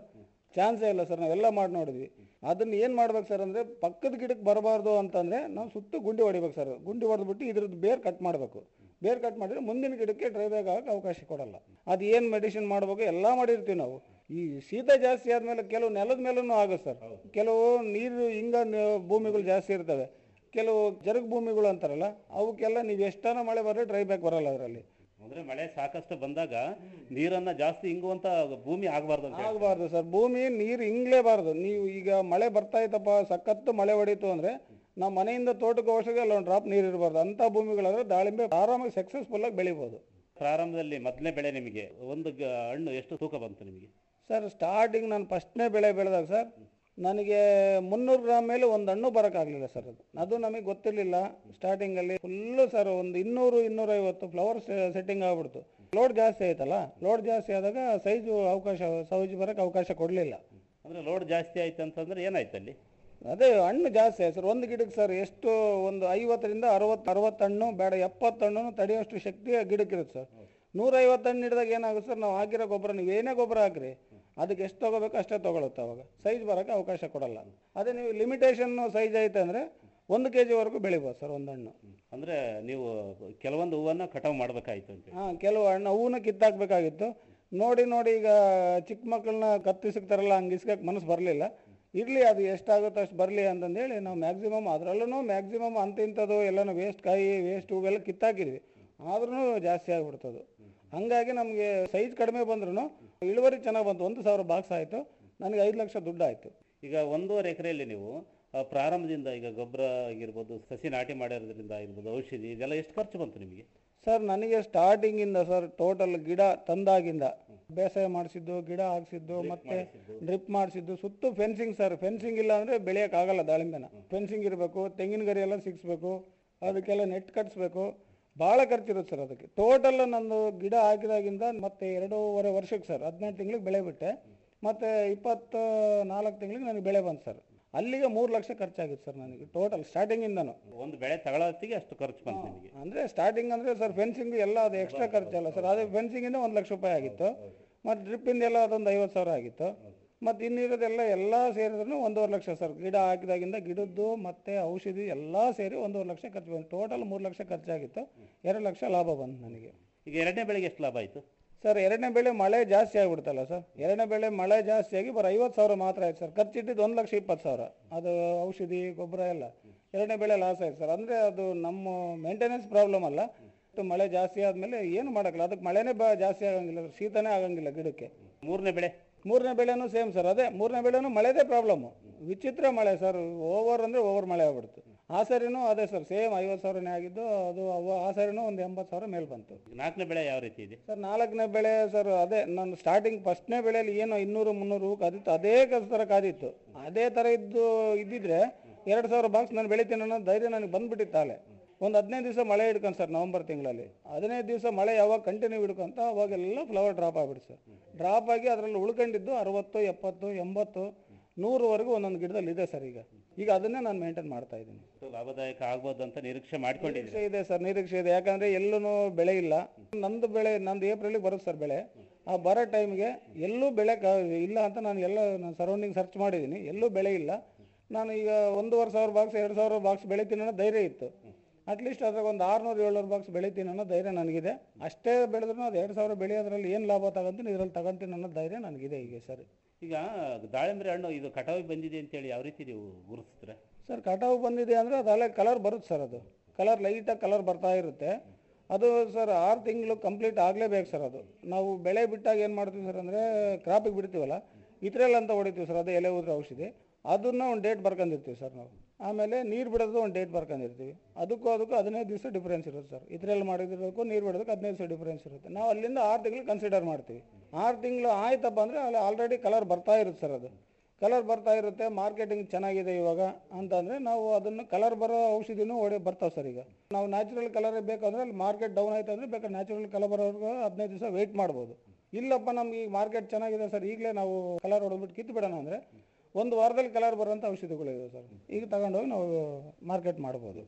ಚಾನ್ಸೇ ಇಲ್ಲ ಸರ್ ನಾವೆಲ್ಲ ಮಾಡಿ ನೋಡಿದ್ವಿ ಅದನ್ನ ಏನು ಮಾಡ್ಬೇಕು ಸರ್ ಅಂದರೆ ಪಕ್ಕದ ಗಿಡಕ್ಕೆ ಬರಬಾರ್ದು ಅಂತಂದರೆ ನಾವು ಸುತ್ತು ಗುಂಡಿ ಹೊಡಿಬೇಕು ಸರ್ ಗುಂಡಿ ಹೊಡೆದ್ಬಿಟ್ಟು ಇದ್ರದ್ದು ಬೇರ್ ಕಟ್ ಮಾಡಬೇಕು ಬೇರ್ ಕಟ್ ಮಾಡಿದ್ರೆ ಮುಂದಿನ ಗಿಡಕ್ಕೆ ಡ್ರೈ ಬ್ಯಾಗ್ ಆಗಕ್ಕೆ ಅವಕಾಶ ಕೊಡಲ್ಲ ಅದು ಏನು ಮೆಡಿಸಿನ್ ಮಾಡಬೇಕು ಎಲ್ಲ ಮಾಡಿರ್ತೀವಿ ನಾವು ಈ ಶೀತ ಜಾಸ್ತಿ ಆದಮೇಲೆ ಕೆಲವು ನೆಲದ ಮೇಲೂ ಆಗುತ್ತೆ ಸರ್ ಕೆಲವು ನೀರು ಹಿಂಗ ಭೂಮಿಗಳು ಜಾಸ್ತಿ ಇರ್ತವೆ ಕೆಲವು ಜರುಗ್ ಭೂಮಿಗಳು ಅಂತಾರಲ್ಲ ಅವಕ್ಕೆಲ್ಲ ನೀವು ಎಷ್ಟಾನ ಮಳೆ ಬರಲಿ ಡ್ರೈ ಬ್ಯಾಕ್ ಬರಲ್ಲ ಅದರಲ್ಲಿ ಅಂದ್ರೆ ಮಳೆ ಸಾಕಷ್ಟು ಬಂದಾಗ ನೀರನ್ನ ಜಾಸ್ತಿ ಇಂಗುವಂತ ಭೂಮಿ ಆಗಬಾರ್ದು ಅಂತ ಹೇಳಿ. ಆಗಬಾರ್ದು ಸರ್ ಭೂಮಿ ನೀರು ಇಂಗ್ಲೇಬಾರ್ದು ನೀವು ಈಗ ಮಳೆ ಬರ್ತಾ ಇತ್ತಪ್ಪ ಸಖತ್ತು ಮಳೆ ಹೊಡೀತು ಅಂದ್ರೆ ನಾವು ಮನೆಯಿಂದ ತೋಟಕ್ಕೆ ಹೋಗೋಷ್ಟಿಗೆ ಅಲ್ಲ ಒಂದು ಡ್ರಾಪ್ ನೀರು ಇರಬಾರ್ದು ಅಂಥ ಭೂಮಿಗಳಾದ್ರೆ ದಾಳಿಂಬೆ ಆರಾಮಾಗಿ ಸಕ್ಸಸ್ಫುಲ್ ಆಗಿ ಬೆಳಿಬೋದು ಪ್ರಾರಂಭದಲ್ಲಿ ಮೊದಲನೇ ಬೆಳೆ ನಿಮಗೆ ಒಂದು ಗ- ಹಣ್ಣು ಎಷ್ಟು ತೂಕ ಬಂತು ನಿಮಗೆ ಸರ್ ಸ್ಟಾರ್ಟಿಂಗ್ ನಾನು ಫಸ್ಟ್ನೇ ಬೆಳೆ ಬೆಳೆದಾಗ ಸರ್ ನನಗೆ ಮುನ್ನೂರು ಗ್ರಾಮ್ ಮೇಲೆ ಒಂದು ಹಣ್ಣು ಬರೋಕ್ಕಾಗಲಿಲ್ಲ ಸರ್ ಅದು ಅದು ನಮಗೆ ಗೊತ್ತಿರಲಿಲ್ಲ ಸ್ಟಾರ್ಟಿಂಗಲ್ಲಿ ಫುಲ್ಲು ಸರ್ ಒಂದು ಇನ್ನೂರು ಇನ್ನೂರೈವತ್ತು ಫ್ಲವರ್ ಸೆಟ್ಟಿಂಗ್ ಆಗ್ಬಿಡ್ತು ಲೋಡ್ ಜಾಸ್ತಿ ಆಯ್ತಲ್ಲ ಲೋಡ್ ಜಾಸ್ತಿ ಆದಾಗ ಸೈಜು ಅವಕಾಶ ಸೈಜ್ ಬರೋಕ್ಕೆ ಅವಕಾಶ ಕೊಡಲಿಲ್ಲ ಅಂದ್ರೆ ಲೋಡ್ ಜಾಸ್ತಿ ಆಯ್ತು ಅಂತಂದ್ರೆ ಏನಾಯ್ತು ಅಲ್ಲಿ ಅದೇ ಹಣ್ಣು ಜಾಸ್ತಿ ಆಯ್ತು ಸರ್ ಒಂದು ಗಿಡಕ್ಕೆ ಸರ್ ಎಷ್ಟು ಒಂದು ಐವತ್ತರಿಂದ ಅರವತ್ತು ಅರವತ್ತು ಹಣ್ಣು ಬೇಡ ಎಪ್ಪತ್ತು ಹಣ್ಣು ತಡೆಯೋಷ್ಟು ಶಕ್ತಿ ಆ ಗಿಡಕ್ಕಿರುತ್ತೆ ಸರ್ ನೂರೈವತ್ತು ಹಣ್ಣು ಹಿಡಿದಾಗ ಏನಾಗುತ್ತೆ ಸರ್ ನಾವು ಹಾಕಿರೋ ಗೊಬ್ಬರ ನೀವು ಏನೇ ಗೊಬ್ಬರ ಹಾಕ್ರಿ ಅದಕ್ಕೆ ಎಷ್ಟು ತೊಗೋಬೇಕು ಅಷ್ಟೇ ತೊಗೊಳುತ್ತೆ ಅವಾಗ ಸೈಜ್ ಬರೋಕ್ಕೆ ಅವಕಾಶ ಕೊಡಲ್ಲ ಅದೇ ನೀವು ಲಿಮಿಟೇಷನ್ ಸೈಜ್ ಐತೆ ಅಂದರೆ ಒಂದು ಕೆ ಜಿವರೆಗೂ ಬೆಳಿಬೋದು ಸರ್ ಒಂದು ಹಣ್ಣು ಅಂದ್ರೆ ನೀವು ಕೆಲವೊಂದು ಹೂವನ್ನ ಕಟಾವು ಮಾಡ್ಬೇಕಾಯ್ತು ಅಂತ ಹೇಳಿ. ಹಾಂ ಕೆಲವು ಹಣ್ಣು ಹೂವನ್ನ ಕಿತ್ತಾಕ್ಬೇಕಾಗಿತ್ತು ನೋಡಿ ನೋಡಿ ಈಗ ಚಿಕ್ಕ ಮಕ್ಕಳನ್ನ ಕತ್ತಿಸಿಕ್ತಾರಲ್ಲ ಹಂಗೆ ಇಸ್ಕಕ್ಕೆ ಮನಸ್ಸು ಬರಲಿಲ್ಲ ಇರಲಿ ಅದು ಎಷ್ಟಾಗುತ್ತೋ ಅಷ್ಟು ಬರಲಿ ಅಂತಂದೇಳಿ ನಾವು ಮ್ಯಾಕ್ಸಿಮಮ್ ಅದರಲ್ಲೂ ಮ್ಯಾಕ್ಸಿಮಮ್ ಅಂತ ಇಂಥದ್ದು ಎಲ್ಲನೂ ವೇಸ್ಟ್ ಕಾಯಿ ವೇಸ್ಟ್ ಹೂವೆಲ್ಲ ಕಿತ್ತಾಕಿದ್ವಿ ಆದ್ರೂ ಜಾಸ್ತಿ ಆಗಿಬಿಡ್ತದು ಹಂಗಾಗಿ ನಮಗೆ ಸೈಜ್ ಕಡಿಮೆ ಬಂದ್ರೂ ಇಳುವರಿ ಚೆನ್ನಾಗಿ ಬಂತು ಒಂದು ಸಾವಿರ ಬಾಕ್ಸ್ ಆಯಿತು ನನಗೆ ಐದು ಲಕ್ಷ ದುಡ್ಡು ಆಯಿತು ಈಗ ಒಂದೂವರೆ ಎಕರೆಯಲ್ಲಿ ನೀವು ಆ, ಪ್ರಾರಂಭದಿಂದ ಈಗ ಗೊಬ್ಬರ ಆಗಿರ್ಬೋದು ಸಸಿ ನಾಟಿ ಮಾಡಿರೋದ್ರಿಂದ ಆಗಿರ್ಬೋದು ಔಷಧಿ ಇದೆಲ್ಲ ಎಷ್ಟು ಖರ್ಚು ಬಂತು ನಿಮಗೆ ಸರ್ ನನಗೆ ಸ್ಟಾರ್ಟಿಂಗಿಂದ ಸರ್ ಟೋಟಲ್ ಗಿಡ ತಂದಾಗಿಂದ ಬೇಸಾಯ ಮಾಡಿಸಿದ್ದು ಗಿಡ ಹಾಕ್ಸಿದ್ದು ಮತ್ತೆ ಡ್ರಿಪ್ ಮಾಡಿಸಿದ್ದು ಸುತ್ತು ಫೆನ್ಸಿಂಗ್ ಸರ್ ಫೆನ್ಸಿಂಗ್ ಇಲ್ಲ ಅಂದರೆ ಬೆಳೆಯೋಕ್ಕಾಗಲ್ಲ ದಾಳಿಂಬೆನ ಫೆನ್ಸಿಂಗ್ ಇರಬೇಕು ತೆಂಗಿನ ಗರಿ ಎಲ್ಲ ಸಿಕ್ಸ್ಬೇಕು ಅದಕ್ಕೆಲ್ಲ ನೆಟ್ ಕಟ್ಸ್ಬೇಕು ಭಾಳ ಖರ್ಚಿರುತ್ತೆ ಸರ್ ಅದಕ್ಕೆ ಟೋಟಲ್ ನಂದು ಗಿಡ ಹಾಕಿದಾಗಿಂದ ಮತ್ತೆ ಎರಡೂವರೆ ವರ್ಷಕ್ಕೆ ಸರ್ ಹದಿನೆಂಟು ತಿಂಗಳಿಗೆ ಬೆಳೆ ಬಿಟ್ಟೆ ಮತ್ತೆ ಇಪ್ಪತ್ತು ನಾಲ್ಕು ತಿಂಗಳಿಗೆ ನನಗೆ ಬೆಳೆ ಬಂತು ಸರ್ ಅಲ್ಲಿಗೆ ಮೂರು ಲಕ್ಷ ಖರ್ಚಾಗಿತ್ತು ಸರ್ ನನಗೆ ಟೋಟಲ್ ಸ್ಟಾರ್ಟಿಂಗಿಂದನು ಒಂದು ಬೆಳೆ ತಗೊಳ್ಳೋತ್ತಿಗೆ ಅಷ್ಟು ಖರ್ಚು ಬಂತು ನಿಮಗೆ ಅಂದರೆ ಸ್ಟಾರ್ಟಿಂಗ್ ಅಂದರೆ ಸರ್ ಫೆನ್ಸಿಂಗ್ ಎಲ್ಲ ಅದು ಎಕ್ಸ್ಟ್ರಾ ಖರ್ಚಲ್ಲ ಸರ್ ಅದೇ ಫೆನ್ಸಿಂಗಿಂದ ಒಂದು ಲಕ್ಷ ರೂಪಾಯಿ ಆಗಿತ್ತು ಮತ್ತು ಡ್ರಿಪ್ಪಿಂದ ಎಲ್ಲ ಅದೊಂದು ಐವತ್ತು ಸಾವಿರ ಆಗಿತ್ತು ಮತ್ತು ಇನ್ನಿರೋದೆಲ್ಲ ಎಲ್ಲ ಸೇರಿದ್ರು ಒಂದೂವರೆ ಲಕ್ಷ ಸರ್ ಗಿಡ ಹಾಕಿದಾಗಿಂದ ಗಿಡದ್ದು ಮತ್ತು ಔಷಧಿ ಎಲ್ಲ ಸೇರಿ ಒಂದೂವರೆ ಲಕ್ಷ ಖರ್ಚು ಬಂತು ಟೋಟಲ್ ಮೂರು ಲಕ್ಷ ಖರ್ಚಾಗಿತ್ತು ಎರಡು ಲಕ್ಷ ಲಾಭ ಬಂತು ನನಗೆ ಈಗ ಎರಡನೇ ಬೆಳೆಗೆ ಎಷ್ಟು ಲಾಭ ಆಯಿತು ಸರ್ ಎರಡನೇ ಬೆಳೆ ಮಳೆ ಜಾಸ್ತಿ ಆಗಿಬಿಡ್ತಲ್ಲ ಸರ್ ಎರಡನೇ ಬೆಳೆ ಮಳೆ ಜಾಸ್ತಿ ಆಗಿ ಬರೋ ಐವತ್ತು ಸಾವಿರ ಮಾತ್ರ ಆಯ್ತು ಸರ್ ಖರ್ಚಿಟ್ಟಿದ್ದು ಒಂದು ಲಕ್ಷ ಇಪ್ಪತ್ತು ಸಾವಿರ ಅದು ಔಷಧಿ ಗೊಬ್ಬರ ಎಲ್ಲ ಎರಡನೇ ಬೆಳೆ ಲಾಸ್ ಆಯ್ತು ಸರ್ ಅಂದರೆ ಅದು ನಮ್ಮ ಮೇಂಟೆನೆನ್ಸ್ ಪ್ರಾಬ್ಲಮ್ ಅಲ್ಲ ಮತ್ತು ಮಳೆ ಜಾಸ್ತಿ ಆದಮೇಲೆ ಏನು ಮಾಡೋಕ್ಕಲ್ಲ ಅದಕ್ಕೆ ಮಳೆನೇ ಬ ಜಾಸ್ತಿ ಆಗಂಗಿಲ್ಲ ಸರ್ ಶೀತನೇ ಆಗಂಗಿಲ್ಲ ಗಿಡಕ್ಕೆ ಮೂರನೇ ಬೆಳೆ ಮೂರನೇ ಬೆಳೆನೂ ಸೇಮ್ ಸರ್ ಅದೇ ಮೂರನೇ ಬೆಳೆನೂ ಮಳೆದೇ ಪ್ರಾಬ್ಲಮ್ಮು ವಿಚಿತ್ರ ಮಳೆ ಸರ್ ಓವರ್ ಅಂದರೆ ಓವರ್ ಮಳೆ ಆಗ್ಬಿಡ್ತು ಆ ಸರಿನೂ ಅದೇ ಸರ್ ಸೇಮ್ ಐವತ್ತು ಸಾವಿರನೇ ಆಗಿದ್ದು ಅದು ಅವ ಆ ಸರಿನೂ ಒಂದು ಎಂಬತ್ತು ಸಾವಿರ ಮೇಲೆ ಬಂತು ನಾಲ್ಕನೇ ಬೆಳೆ ಯಾವ ರೀತಿ ಇದೆ ಸರ್ ನಾಲ್ಕನೇ ಬೆಳೆ ಸರ್ ಅದೇ ನಾನು ಸ್ಟಾರ್ಟಿಂಗ್ ಫಸ್ಟ್ನೇ ಬೆಳೆಯಲ್ಲಿ ಏನೋ ಇನ್ನೂರು ಮುನ್ನೂರು ಹೂ ಕಾದಿತ್ತು ಅದೇ ಕಸ ಥರ ಕಾದಿತ್ತು ಅದೇ ಥರ ಇದ್ದು ಇದ್ದಿದ್ರೆ ಎರಡು ಸಾವಿರ ಬಾಕ್ಸ್ ನಾನು ಬೆಳಿತೀನಿ ಅನ್ನೋ ಧೈರ್ಯ ನನಗೆ ಬಂದ್ಬಿಟ್ಟಿತ್ತು ಅಲ್ಲೇ ಒಂದು ಹದಿನೈದು ದಿವಸ ಮಳೆ ಹಿಡ್ಕೊಂಡು ಸರ್ ನವಂಬರ್ ತಿಂಗಳಲ್ಲಿ ಹದಿನೈದು ದಿವಸ ಮಳೆ ಯಾವಾಗ ಕಂಟಿನ್ಯೂ ಹಿಡ್ಕೊಂತ ಅವಾಗೆಲ್ಲ ಫ್ಲವರ್ ಡ್ರಾಪ್ ಆಗ್ಬಿಡ್ತು ಸರ್ ಡ್ರಾಪ್ ಆಗಿ ಅದರಲ್ಲಿ ಉಳ್ಕೊಂಡಿದ್ದು ಅರವತ್ತು ಎಪ್ಪತ್ತು ಎಂಬತ್ತು ನೂರುವರೆಗೂ ಒಂದೊಂದು ಗಿಡದಲ್ಲಿ ಇದೆ ಸರ್ ಈಗ ಈಗ ಅದನ್ನೇ ನಾನು ಮೇಂಟೈನ್ ಮಾಡ್ತಾ ಇದ್ದೀನಿ ಲಾಭದಾಯಕ ಆಗ್ಬೋದು ಅಂತ ನಿರೀಕ್ಷೆ ಮಾಡ್ಕೊಂಡಿದ್ದೀರಿ ನಿರೀಕ್ಷೆ ಇದೆ ಸರ್ ನಿರೀಕ್ಷೆ ಇದೆ ಯಾಕಂದ್ರೆ ಎಲ್ಲೂ ಬೆಳೆ ಇಲ್ಲ ನಂದು ಬೆಳೆ ನಂದು ಏಪ್ರಿಲಿಗೆ ಬರುತ್ತೆ ಸರ್ ಬೆಳೆ ಆ ಬರೋ ಟೈಮ್ಗೆ ಎಲ್ಲೂ ಬೆಳೆ ಕ- ಇಲ್ಲ ಅಂತ ನಾನು ಎಲ್ಲ ನಾನು ಸರೌಂಡಿಂಗ್ ಸರ್ಚ್ ಮಾಡಿದ್ದೀನಿ ಎಲ್ಲೂ ಬೆಳೆ ಇಲ್ಲ ನಾನು ಈಗ ಒಂದೂವರೆ ಸಾವಿರ ಬಾಕ್ಸ್ ಎರಡು ಸಾವಿರ ಬಾಕ್ಸ್ ಬೆಳಿತೀನಿ ಅನ್ನೋ ಧೈರ್ಯ ಇತ್ತು ಅಟ್ಲೀಸ್ಟ್ ಅದ್ರಾಗ ಒಂದು ಆರುನೂರು ಏಳ್ನೂರು ಬಾಕ್ಸ್ ಬೆಳಿತೀನಿ ಅನ್ನೋ ಧೈರ್ಯ ನನಗಿದೆ ಅಷ್ಟೇ ಬೆಳೆದ್ರೂ ಅದು ಎರಡು ಸಾವಿರ ಬೆಳೆಯೋದ್ರಲ್ಲಿ ಏನು ಲಾಭ ತಗೊಂತೀನಿ ಇದರಲ್ಲಿ ತಗೊಂತೀನಿ ಅನ್ನೋ ಧೈರ್ಯ ನನಗಿದೆ ಈಗ ಸರ್ ಈಗ ದಾಳಿಂಬೆ ಹಣ್ಣು ಇದು ಕಟಾವಿಗೆ ಬಂದಿದೆ ಅಂತೇಳಿ ಯಾವ ರೀತಿ ನೀವು ಗುರುತಿಸ್ತೀರಾ ಸರ್ ಕಟಾವು ಬಂದಿದೆ ಅಂದರೆ ಅದು ಅಲ್ಲೇ ಕಲರ್ ಬರುತ್ತೆ ಸರ್ ಅದು ಕಲರ್ ಲೈಟಾಗಿ ಕಲರ್ ಬರ್ತಾ ಇರುತ್ತೆ ಅದು ಸರ್ ಆರು ತಿಂಗಳು ಕಂಪ್ಲೀಟ್ ಆಗಲೇಬೇಕು ಸರ್ ಅದು ನಾವು ಬೆಳೆ ಬಿಟ್ಟಾಗ ಏನು ಮಾಡ್ತೀವಿ ಸರ್ ಅಂದರೆ ಕ್ರಾಪಿಗೆ ಬಿಡ್ತೀವಲ್ಲ ಇತ್ರೆಲ್ ಅಂತ ಹೊಡಿತೀವಿ ಸರ್ ಅದು ಎಲೆ ಉದ್ರ ಔಷಧಿ ಅದನ್ನ ಒಂದು ಡೇಟ್ ಬರ್ಕೊಂಡಿರ್ತೀವಿ ಸರ್ ನಾವು ಆಮೇಲೆ ನೀರು ಬಿಡೋದು ಒಂದು ಡೇಟ್ ಬರ್ಕೊಂಡಿರ್ತೀವಿ ಅದಕ್ಕೂ ಅದಕ್ಕೂ ಹದಿನೈದು ದಿವಸ ಡಿಫ್ರೆನ್ಸ್ ಇರುತ್ತೆ ಸರ್ ಇದ್ರಲ್ಲಿ ಮಾಡಿದಿರೋದಕ್ಕೂ ನೀರು ಬಿಡೋದಕ್ಕೆ ಹದಿನೈದು ದಿವಸ ಡಿಫ್ರೆನ್ಸ್ ಇರುತ್ತೆ ನಾವು ಅಲ್ಲಿಂದ ಆರು ತಿಂಗಳು ಕನ್ಸಿಡರ್ ಮಾಡ್ತೀವಿ ಆರು ತಿಂಗಳು ಆಯ್ತಪ್ಪ ಅಂದರೆ ಅಲ್ಲಿ ಆಲ್ರೆಡಿ ಕಲರ್ ಬರ್ತಾ ಇರುತ್ತೆ ಸರ್ ಅದು ಕಲರ್ ಬರ್ತಾ ಇರುತ್ತೆ ಮಾರ್ಕೆಟಿಂಗ್ ಚೆನ್ನಾಗಿದೆ ಇವಾಗ ಅಂತಂದರೆ ನಾವು ಅದನ್ನು ಕಲರ್ ಬರೋ ಔಷಧಿನೂ ಹೊಡೆ ಬರ್ತಾವೆ ಸರ್ ಈಗ ನಾವು ನ್ಯಾಚುರಲ್ ಕಲರೇ ಬೇಕಂದ್ರೆ ಅಲ್ಲಿ ಮಾರ್ಕೆಟ್ ಡೌನ್ ಆಯ್ತು ಅಂದರೆ ಬೇಕಾದ್ರೆ ನ್ಯಾಚುರಲ್ ಕಲರ್ ಬರೋರ್ಗು ಹದಿನೈದು ದಿವಸ ವೆಯ್ಟ್ ಮಾಡ್ಬೋದು ಇಲ್ಲಪ್ಪ ನಮ್ಗೆ ಈಗ ಮಾರ್ಕೆಟ್ ಚೆನ್ನಾಗಿದೆ ಸರ್ ಈಗಲೇ ನಾವು ಕಲರ್ ಹೊಡೆದ್ಬಿಟ್ಟು ಕಿತ್ತು ಬಿಡೋಣ ಅಂದರೆ ಒಂದು ವಾರದಲ್ಲಿ ಕಲರ್ ಬರೋಂಥ ಔಷಧಿಗಳಿವೆ ಸರ್ ಈಗ ತಗೊಂಡೋಗಿ ನಾವು ಮಾರ್ಕೆಟ್ ಮಾಡ್ಬೋದು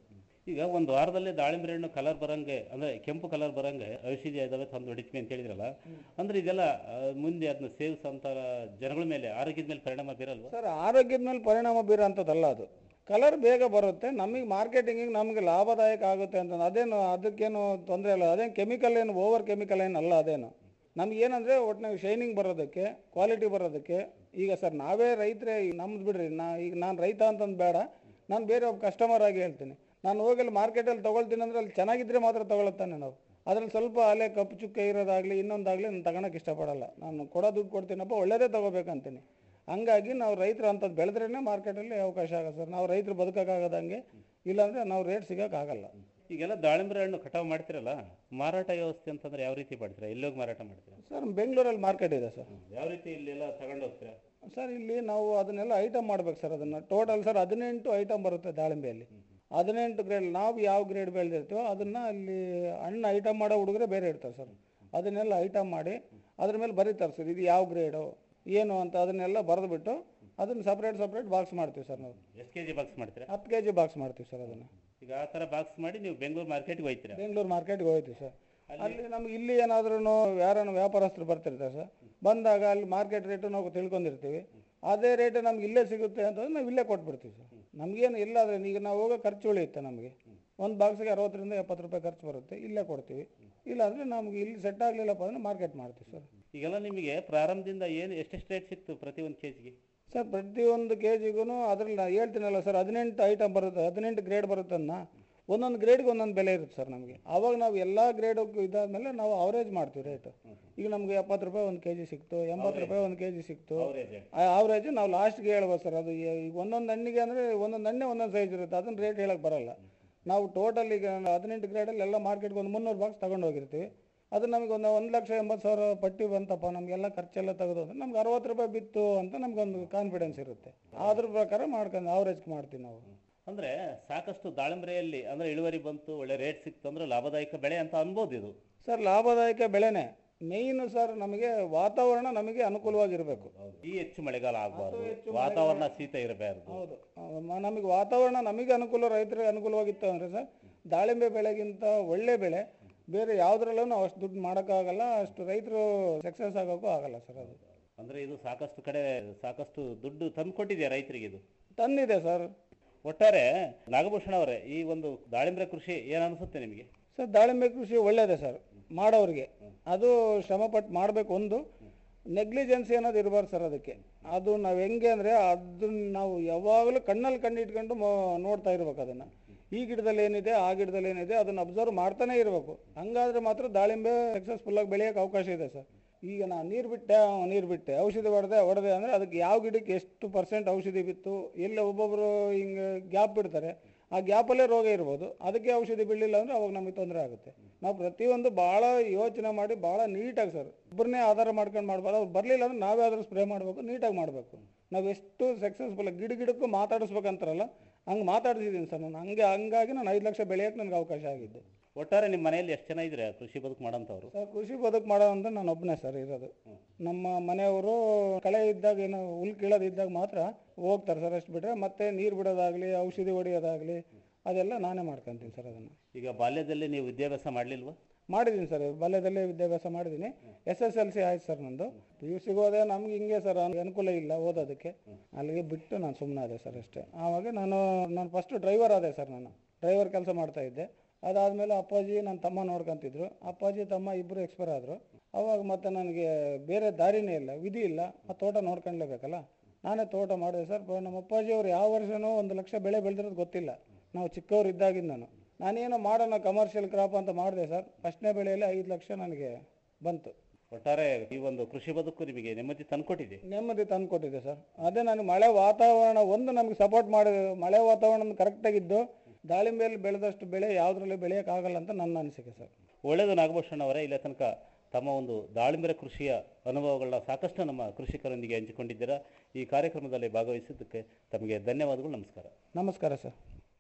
ಈಗ ಒಂದು ವಾರದಲ್ಲಿ ದಾಳಿಂಬೆ ಹಣ್ಣು ಕಲರ್ ಬರಂಗೆ ಅಂದ್ರೆ ಕೆಂಪು ಕಲರ್ ಬರಂಗೆ ಔಷಧಿ ಇದಾವೆ ತಂದು ಹೊಡಿತೀವಿ ಅಂತ ಹೇಳಿದ್ರಲ್ಲ ಅಂದ್ರೆ ಇದೆಲ್ಲ ಆ, ಮುಂದೆ ಅದನ್ನ ಸೇವಿಸಂತ ಜನಗಳ ಮೇಲೆ ಆರೋಗ್ಯದ ಮೇಲೆ ಪರಿಣಾಮ ಬೀರಲ್ವಾ ಸರ್ ಆರೋಗ್ಯದ ಮೇಲೆ ಪರಿಣಾಮ ಬೀರೋಂಥದ್ದಲ್ಲ ಅದು ಕಲರ್ ಬೇಗ ಬರುತ್ತೆ ನಮಗೆ ಮಾರ್ಕೆಟಿಂಗಿಗೆ ನಮಗೆ ಲಾಭದಾಯಕ ಆಗುತ್ತೆ ಅಂತ ಅದೇನು ಅದಕ್ಕೇನು ತೊಂದರೆ ಇಲ್ಲ ಅದೇನು ಕೆಮಿಕಲ್ ಏನು ಓವರ್ ಕೆಮಿಕಲ್ ಏನು ಅಲ್ಲ ಅದೇನು ನಮಗೇನಂದರೆ ಒಟ್ಟಿನಾಗ ಶೈನಿಂಗ್ ಬರೋದಕ್ಕೆ ಕ್ವಾಲಿಟಿ ಬರೋದಕ್ಕೆ ಈಗ ಸರ್ ನಾವೇ ರೈತರೇ ಈಗ ನಮ್ದು ಬಿಡ್ರಿ ನಾ ಈಗ ನಾನು ರೈತ ಅಂತಂದು ಬೇಡ ನಾನು ಬೇರೆ ಒಬ್ಬ ಕಸ್ಟಮರ್ ಆಗಿ ಹೇಳ್ತೀನಿ ನಾನು ಹೋಗಿ ಅಲ್ಲಿ ಮಾರ್ಕೆಟಲ್ಲಿ ತೊಗೊಳ್ತೀನಿ ಅಂದರೆ ಅಲ್ಲಿ ಚೆನ್ನಾಗಿದ್ದರೆ ಮಾತ್ರ ತೊಗೊಳತ್ತಾನೆ ನಾವು ಅದ್ರಲ್ಲಿ ಸ್ವಲ್ಪ ಅಲೆ ಕಪ್ಪು ಚುಕ್ಕೆ ಇರೋದಾಗಲಿ ಇನ್ನೊಂದಾಗಲಿ ನಾನು ತಗೊಳಕ್ಕೆ ಇಷ್ಟಪಡಲ್ಲ ನಾನು ಕೊಡೋ ದುಡ್ಡು ಕೊಡ್ತೀನಪ್ಪ ಒಳ್ಳೇದೇ ತೊಗೋಬೇಕಂತೀನಿ ಹಂಗಾಗಿ ನಾವು ರೈತರು ಅಂಥದ್ದು ಬೆಳೆದ್ರೇ ಮಾರ್ಕೆಟಲ್ಲಿ ಅವಕಾಶ ಆಗುತ್ತೆ ಸರ್ ನಾವು ರೈತರು ಬದುಕೋಕ್ಕಾಗದಂಗೆ ಇಲ್ಲಾಂದರೆ ನಾವು ರೇಟ್ ಸಿಗೋಕ್ಕಾಗಲ್ಲ ಈಗೆಲ್ಲ ದಾಳಿಂಬೆ ಹಣ್ಣು ಕಟಾವು ಮಾಡ್ತಿರಲ್ಲ ಮಾರಾಟ ವ್ಯವಸ್ಥೆ ಅಂತಂದ್ರೆ ಯಾವ ರೀತಿ ಮಾಡ್ತೀರಾ ಎಲ್ಲೋಗಿ ಮಾರಾಟ ಮಾಡ್ತೀರಾ ಸರ್ ಬೆಂಗಳೂರಲ್ಲಿ ಮಾರ್ಕೆಟ್ ಇದೆ ಸರ್ ಯಾವ ರೀತಿ ಇಲ್ಲೆಲ್ಲ ತಗೊಂಡು ಹೋಗ್ತೀರಾ ಸರ್ ಇಲ್ಲಿ ನಾವು ಅದನ್ನೆಲ್ಲ ಐಟಮ್ ಮಾಡ್ಬೇಕು ಸರ್ ಅದನ್ನು ಟೋಟಲ್ ಸರ್ ಹದಿನೆಂಟು ಐಟಮ್ ಬರುತ್ತೆ ದಾಳಿಂಬೆಯಲ್ಲಿ ಹದಿನೆಂಟು ಗ್ರೇಡ್ ನಾವು ಯಾವ ಗ್ರೇಡ್ ಬೆಳೆದಿರ್ತೀವೋ ಅದನ್ನು ಅಲ್ಲಿ ಹಣ್ಣು ಐಟಮ್ ಮಾಡೋ ಹುಡುಗರೇ ಬೇರೆ ಇರ್ತಾರೆ ಸರ್ ಅದನ್ನೆಲ್ಲ ಐಟಮ್ ಮಾಡಿ ಅದ್ರ ಮೇಲೆ ಬರೀತಾರೆ ಸರ್ ಇದು ಯಾವ ಗ್ರೇಡು ಏನು ಅಂತ ಅದನ್ನೆಲ್ಲ ಬರೆದ್ಬಿಟ್ಟು ಅದನ್ನು ಸಪ್ರೇಟ್ ಸಪ್ರೇಟ್ ಬಾಕ್ಸ್ ಮಾಡ್ತೀವಿ ಸರ್ ನಾವು ಎಷ್ಟು ಕೆ ಜಿ ಬಾಕ್ಸ್ ಮಾಡ್ತೀರಾ ಹತ್ತು ಕೆ ಜಿ ಬಾಕ್ಸ್ ಮಾಡ್ತೀವಿ ಸರ್ ಅದನ್ನು ಈಗ ಆ ಥರ ಬಾಕ್ಸ್ ಮಾಡಿ ನೀವು ಬೆಂಗಳೂರು ಮಾರ್ಕೆಟ್ಗೆ ಹೋಗ್ತೀರಾ ಬೆಂಗಳೂರು ಮಾರ್ಕೆಟ್ಗೆ ಹೋಗ್ತೀವಿ ಸರ್ ಅಲ್ಲಿ ನಮ್ಗೆ ಇಲ್ಲಿ ಏನಾದ್ರೂ ಯಾರನ್ನ ವ್ಯಾಪಾರಸ್ಥರು ಬರ್ತಿರ್ತಾರೆ ಸರ್ ಬಂದಾಗ ಅಲ್ಲಿ ಮಾರ್ಕೆಟ್ ರೇಟು ನಾವು ತಿಳ್ಕೊಂಡಿರ್ತೀವಿ ಅದೇ ರೇಟ್ ನಮ್ಗೆ ಇಲ್ಲೇ ಸಿಗುತ್ತೆ ಅಂತಂದ್ರೆ ನಾವು ಇಲ್ಲೇ ಕೊಟ್ಬಿಡ್ತೀವಿ ಸರ್ ನಮಗೇನು ಇಲ್ಲಾದ್ರೆ ಈಗ ನಾವು ಹೋಗೋ ಖರ್ಚು ಉಳಿಯುತ್ತೆ ನಮಗೆ ಒಂದು ಬಾಕ್ಸ್ಗೆ ಅರವತ್ತರಿಂದ ಎಪ್ಪತ್ತು ರೂಪಾಯಿ ಖರ್ಚು ಬರುತ್ತೆ ಇಲ್ಲೇ ಕೊಡ್ತೀವಿ ಇಲ್ಲಾಂದರೆ ನಮ್ಗೆ ಇಲ್ಲಿ ಸೆಟ್ ಆಗಲಿಲ್ಲಪ್ಪ ಅಂದರೆ ಮಾರ್ಕೆಟ್ ಮಾಡ್ತೀವಿ ಸರ್ ಈಗೆಲ್ಲ ನಿಮಗೆ ಪ್ರಾರಂಭದಿಂದ ಏನು ಎಷ್ಟೆಷ್ಟು ರೇಟ್ ಸಿಕ್ತು ಪ್ರತಿ ಒಂದು ಕೆ ಜಿಗೆ ಸರ್ ಪ್ರತಿಯೊಂದು ಕೆ ಜಿಗೂ ಅದ್ರಲ್ಲಿ ನಾನು ಹೇಳ್ತೀನಲ್ಲ ಸರ್ ಹದಿನೆಂಟು ಐಟಮ್ ಬರುತ್ತೆ ಹದಿನೆಂಟು ಗ್ರೇಡ್ ಬರುತ್ತನ್ನ ಒಂದೊಂದು ಗ್ರೇಡ್ಗೆ ಒಂದೊಂದು ಬೆಲೆ ಇರುತ್ತೆ ಸರ್ ನಮಗೆ ಆವಾಗ ನಾವು ಎಲ್ಲ ಗ್ರೇಡಕ್ಕೂ ಇದಾದ್ಮೇಲೆ ನಾವು ಅವರೇಜ್ ಮಾಡ್ತೀವಿ ರೇಟ್ ಈಗ ನಮಗೆ ಎಪ್ಪತ್ತು ರೂಪಾಯಿ ಒಂದು ಕೆ ಜಿ ಸಿಕ್ತು ಎಂಬತ್ತು ರೂಪಾಯಿ ಒಂದು ಕೆ ಜಿ ಸಿಕ್ತು ಅವರೇಜ್ ನಾವು ಲಾಸ್ಟ್ಗೆ ಹೇಳ್ಬೋದು ಸರ್ ಅದು ಈ- ಈಗ ಒಂದೊಂದು ಹಣ್ಣಿಗೆ ಅಂದರೆ ಒಂದೊಂದು ಹಣ್ಣೆ ಒಂದೊಂದು ಸೈಜ್ ಇರುತ್ತೆ ಅದನ್ನ ರೇಟ್ ಹೇಳಕ್ಕೆ ಬರಲ್ಲ ನಾವು ಟೋಟಲ್ ಈಗ ಹದಿನೆಂಟು ಗ್ರೇಡಲ್ಲಿ ಎಲ್ಲ ಮಾರ್ಕೆಟ್ಗೆ ಒಂದು ಮುನ್ನೂರು ಬಾಕ್ಸ್ ತಗೊಂಡು ಹೋಗಿರ್ತೀವಿ ಅದು ನಮಗೆ ಒಂದು ಒಂದು ಲಕ್ಷ ಎಂಬತ್ತು ಸಾವಿರ ಪಟ್ಟಿ ಬಂತಪ್ಪ ನಮಗೆಲ್ಲ ಖರ್ಚೆಲ್ಲ ತೆಗೆದು ಅಂದ್ರೆ ನಮ್ಗೆ ಅರವತ್ತು ರೂಪಾಯಿ ಬಿತ್ತು ಅಂತ ನಮ್ಗೊಂದು ಕಾನ್ಫಿಡೆನ್ಸ್ ಇರುತ್ತೆ ಅದ್ರ ಪ್ರಕಾರ ಮಾಡ್ಕೊಂಡು ಅವರೇಜ್ ಮಾಡ್ತೀವಿ ನಾವು ಅಂದ್ರೆ ಸಾಕಷ್ಟು ದಾಳಿಂಬರೆಯಲ್ಲಿ ಅಂದ್ರೆ ಇಳುವರಿ ಬಂತು ಒಳ್ಳೆ ರೇಟ್ ಸಿಕ್ತು ಅಂದ್ರೆ ಲಾಭದಾಯಕ ಬೆಳೆ ಅಂತ ಅನ್ಬೋದು ಇದು ಸರ್ ಲಾಭದಾಯಕ ಬೆಳೆನೇ ಮೇಯ್ನು ಸರ್ ನಮಗೆ ವಾತಾವರಣ ನಮಗೆ ಅನುಕೂಲವಾಗಿರಬೇಕು ಈ ಹೆಚ್ಚು ಮಳೆಗಾಲ ಆಗಬಾರ್ದು ವಾತಾವರಣ ಶೀತ ಇರಬಾರ್ದು ಹೌದು ಮ- ನಮಗೆ ವಾತಾವರಣ ನಮಗೆ ಅನುಕೂಲ ರೈತರಿಗೆ ಅನುಕೂಲವಾಗಿತ್ತು ಅಂದರೆ ಸರ್ ದಾಳಿಂಬೆ ಬೆಳೆಗಿಂತ ಒಳ್ಳೆ ಬೆಳೆ ಬೇರೆ ಯಾವುದ್ರಲ್ಲೂ ನಾವು ಅಷ್ಟು ದುಡ್ಡು ಮಾಡೋಕ್ಕಾಗಲ್ಲ ಅಷ್ಟು ರೈತರು ಸಕ್ಸಸ್ ಆಗೋಕ್ಕೂ ಆಗಲ್ಲ ಸರ್ ಅದು ಅಂದ್ರೆ ಇದು ಸಾಕಷ್ಟು ಕಡೆ ಸಾಕಷ್ಟು ದುಡ್ಡು ತಂದು ಕೊಟ್ಟಿದೆಯಾ ರೈತರಿಗೆ ಇದು ತಂದಿದೆ ಸರ್ ಒಟ್ಟಾರೆ ನಾಗಭೂಷಣ ಅವರೇ ಈ ಒಂದು ದಾಳಿಂಬೆ ಕೃಷಿ ಏನ್ ಅನ್ಸುತ್ತೆ ನಿಮಗೆ ಸರ್ ದಾಳಿಂಬೆ ಕೃಷಿ ಒಳ್ಳೆಯದೇ ಸರ್ ಮಾಡೋರಿಗೆ ಅದು ಶ್ರಮಪಟ್ಟು ಮಾಡಬೇಕು ಒಂದು ನೆಗ್ಲಿಜೆನ್ಸಿ ಅನ್ನೋದು ಇರಬಾರ್ದು ಸರ್ ಅದಕ್ಕೆ ಅದು ನಾವು ಹೆಂಗೆ ಅಂದರೆ ಅದನ್ನ ನಾವು ಯಾವಾಗಲೂ ಕಣ್ಣಲ್ಲಿ ಕಣ್ಣಿಟ್ಕೊಂಡು ಮೊ- ನೋಡ್ತಾ ಇರ್ಬೇಕು ಅದನ್ನು ಈ ಗಿಡದಲ್ಲಿ ಏನಿದೆ ಆ ಗಿಡದಲ್ಲಿ ಏನಿದೆ ಅದನ್ನು ಅಬ್ಸರ್ವ್ ಮಾಡ್ತಾನೆ ಇರಬೇಕು ಹಂಗಾದ್ರೆ ಮಾತ್ರ ದಾಳಿಂಬೆ ಸಕ್ಸಸ್ಫುಲ್ಲಾಗಿ ಬೆಳೆಯೋಕೆ ಅವಕಾಶ ಇದೆ ಸರ್ ಈಗ ನಾನು ನೀರು ಬಿಟ್ಟೆ ನೀರು ಬಿಟ್ಟೆ ಔಷಧಿ ಹೊಡೆದೆ ಹೊಡೆದೆ ಅಂದರೆ ಅದಕ್ಕೆ ಯಾವ ಗಿಡಕ್ಕೆ ಎಷ್ಟು ಪರ್ಸೆಂಟ್ ಔಷಧಿ ಬಿತ್ತು ಎಲ್ಲ ಒಬ್ಬೊಬ್ಬರು ಹಿಂಗೆ ಗ್ಯಾಪ್ ಬಿಡ್ತಾರೆ ಆ ಗ್ಯಾಪಲ್ಲೇ ರೋಗ ಇರ್ಬೋದು ಅದಕ್ಕೆ ಔಷಧಿ ಬೀಳಲಿಲ್ಲ ಅಂದರೆ ಅವಾಗ ನಮಗೆ ತೊಂದರೆ ಆಗುತ್ತೆ ನಾವು ಪ್ರತಿಯೊಂದು ಭಾಳ ಯೋಚನೆ ಮಾಡಿ ಭಾಳ ನೀಟಾಗಿ ಸರ್ ಒಬ್ಬರನ್ನೇ ಆಧಾರ ಮಾಡ್ಕೊಂಡು ಮಾಡ್ಬಾರ್ದು ಅವ್ರು ಬರಲಿಲ್ಲ ಅಂದ್ರೆ ನಾವೇ ಆದರೂ ಸ್ಪ್ರೇ ಮಾಡಬೇಕು ನೀಟಾಗಿ ಮಾಡಬೇಕು ನಾವು ಎಷ್ಟು ಸಕ್ಸಸ್ಫುಲ್ ಗಿಡ ಗಿಡಕ್ಕೂ ಮಾತಾಡಿಸ್ಬೇಕಂತಾರಲ್ಲ ಹಂಗೆ ಮಾತಾಡ್ಸಿದ್ದೀನಿ ಸರ್ ನಾನು ಹಂಗೆ ಹಂಗಾಗಿ ನಾನು ಐದು ಲಕ್ಷ ಬೆಳೆಯೋಕ್ಕೆ ನನಗೆ ಅವಕಾಶ ಆಗಿದ್ದು ಒಟ್ಟಾರೆ ನಿಮ್ಮ ಮನೆಯಲ್ಲಿ ಎಷ್ಟು ಜನ ಇದ್ರೆ ಕೃಷಿ ಬದುಕು ಮಾಡೋಂಥವ್ರು ಸರ್ ಕೃಷಿ ಬದುಕು ಮಾಡೋ ಅಂತ ನಾನು ಒಬ್ಬನೇ ಸರ್ ಇರೋದು ನಮ್ಮ ಮನೆಯವರು ಕಳೆ ಇದ್ದಾಗ ಏನೋ ಹುಲ್ ಕೀಳೋದು ಇದ್ದಾಗ ಮಾತ್ರ ಹೋಗ್ತಾರೆ ಸರ್ ಅಷ್ಟು ಬಿಟ್ಟರೆ ಮತ್ತೆ ನೀರು ಬಿಡೋದಾಗಲಿ ಔಷಧಿ ಹೊಡೆಯೋದಾಗಲಿ ಅದೆಲ್ಲ ನಾನೇ ಮಾಡ್ಕೊತೀನಿ ಸರ್ ಅದನ್ನು ಈಗ ಬಾಲ್ಯದಲ್ಲಿ ನೀವು ವಿದ್ಯಾಭ್ಯಾಸ ಮಾಡ್ಲಿಲ್ವಾ ಮಾಡಿದ್ದೀನಿ ಸರ್ ಬಾಲ್ಯದಲ್ಲೇ ವಿದ್ಯಾಭ್ಯಾಸ ಮಾಡಿದ್ದೀನಿ ಎಸ್ ಎಸ್ ಎಲ್ ಸಿ ಆಯ್ತು ಸರ್ ನಂದು ಪಿ ಯು ಸಿಗೆ ಹೋದೆ ನಮ್ಗೆ ಹಿಂಗೆ ಸರ್ ಅನುಕೂಲ ಇಲ್ಲ ಓದೋದಕ್ಕೆ ಅಲ್ಲಿಗೆ ಬಿಟ್ಟು ನಾನು ಸುಮ್ಮನೆ ಆದೆ ಸರ್ ಅಷ್ಟೇ ಆವಾಗ ನಾನು ನಾನು ಫಸ್ಟು ಡ್ರೈವರ್ ಆದೆ ಸರ್ ನಾನು ಡ್ರೈವರ್ ಕೆಲಸ ಮಾಡ್ತಾ ಇದ್ದೆ ಅದಾದಮೇಲೆ ಅಪ್ಪಾಜಿ ನನ್ನ ತಮ್ಮ ನೋಡ್ಕೊಂತಿದ್ರು ಅಪ್ಪಾಜಿ ತಮ್ಮ ಇಬ್ಬರು ಎಕ್ಸ್ಪೈರ್ ಆದರು ಅವಾಗ ಮತ್ತೆ ನನಗೆ ಬೇರೆ ದಾರಿನೇ ಇಲ್ಲ ವಿಧಿ ಇಲ್ಲ ಆ ತೋಟ ನೋಡ್ಕೊಳ್ಲೇಬೇಕಲ್ಲ ನಾನೇ ತೋಟ ಮಾಡಿದೆ ಸರ್ ಪ- ನಮ್ಮ ಅಪ್ಪಾಜಿ ಅವ್ರು ಯಾವ ವರ್ಷನೂ ಒಂದು ಲಕ್ಷ ಬೆಳೆ ಬೆಳೆದಿರೋದು ಗೊತ್ತಿಲ್ಲ ನಾವು ಚಿಕ್ಕವ್ರು ಇದ್ದಾಗಿಂದ ನಾನು ನಾನೇನೋ ಮಾಡೋಣ ಕಮರ್ಷಿಯಲ್ ಕ್ರಾಪ್ ಅಂತ ಮಾಡಿದೆ ಸರ್ ಫಸ್ಟ್ನೇ ಬೆಳೆಯಲ್ಲಿ ಐದು ಲಕ್ಷ ನನಗೆ ಬಂತು ಒಟ್ಟಾರೆ ಈ ಒಂದು ಕೃಷಿ ಬದುಕು ನಿಮಗೆ ನೆಮ್ಮದಿ ತಂದ್ಕೊಟ್ಟಿದೆ ನೆಮ್ಮದಿ ತಂದು ಕೊಟ್ಟಿದೆ ಸರ್ ಅದೇ ನನಗೆ ಮಳೆ ವಾತಾವರಣ ಒಂದು ನಮಗೆ ಸಪೋರ್ಟ್ ಮಾಡಿ ಮಳೆ ವಾತಾವರಣ ಕರೆಕ್ಟಾಗಿದ್ದು ದಾಳಿಂಬೆಯಲ್ಲಿ ಬೆಳೆದಷ್ಟು ಬೆಳೆ ಯಾವುದ್ರಲ್ಲಿ ಬೆಳೆಯೋಕ್ಕಾಗಲ್ಲ ಅಂತ ನನ್ನ ಅನಿಸಿಕೆ ಸರ್ ಒಳ್ಳೆಯದು ನಾಗಭೂಷಣ ಅವರೇ ಇಲ್ಲ ತನಕ ತಮ್ಮ ಒಂದು ದಾಳಿಂಬೆ ಕೃಷಿಯ ಅನುಭವಗಳನ್ನ ಸಾಕಷ್ಟು ನಮ್ಮ ಕೃಷಿಕರೊಂದಿಗೆ ಹಂಚಿಕೊಂಡಿದ್ದೀರಾ ಈ ಕಾರ್ಯಕ್ರಮದಲ್ಲಿ ಭಾಗವಹಿಸಿದ್ದಕ್ಕೆ ತಮಗೆ ಧನ್ಯವಾದಗಳು ನಮಸ್ಕಾರ ನಮಸ್ಕಾರ ಸರ್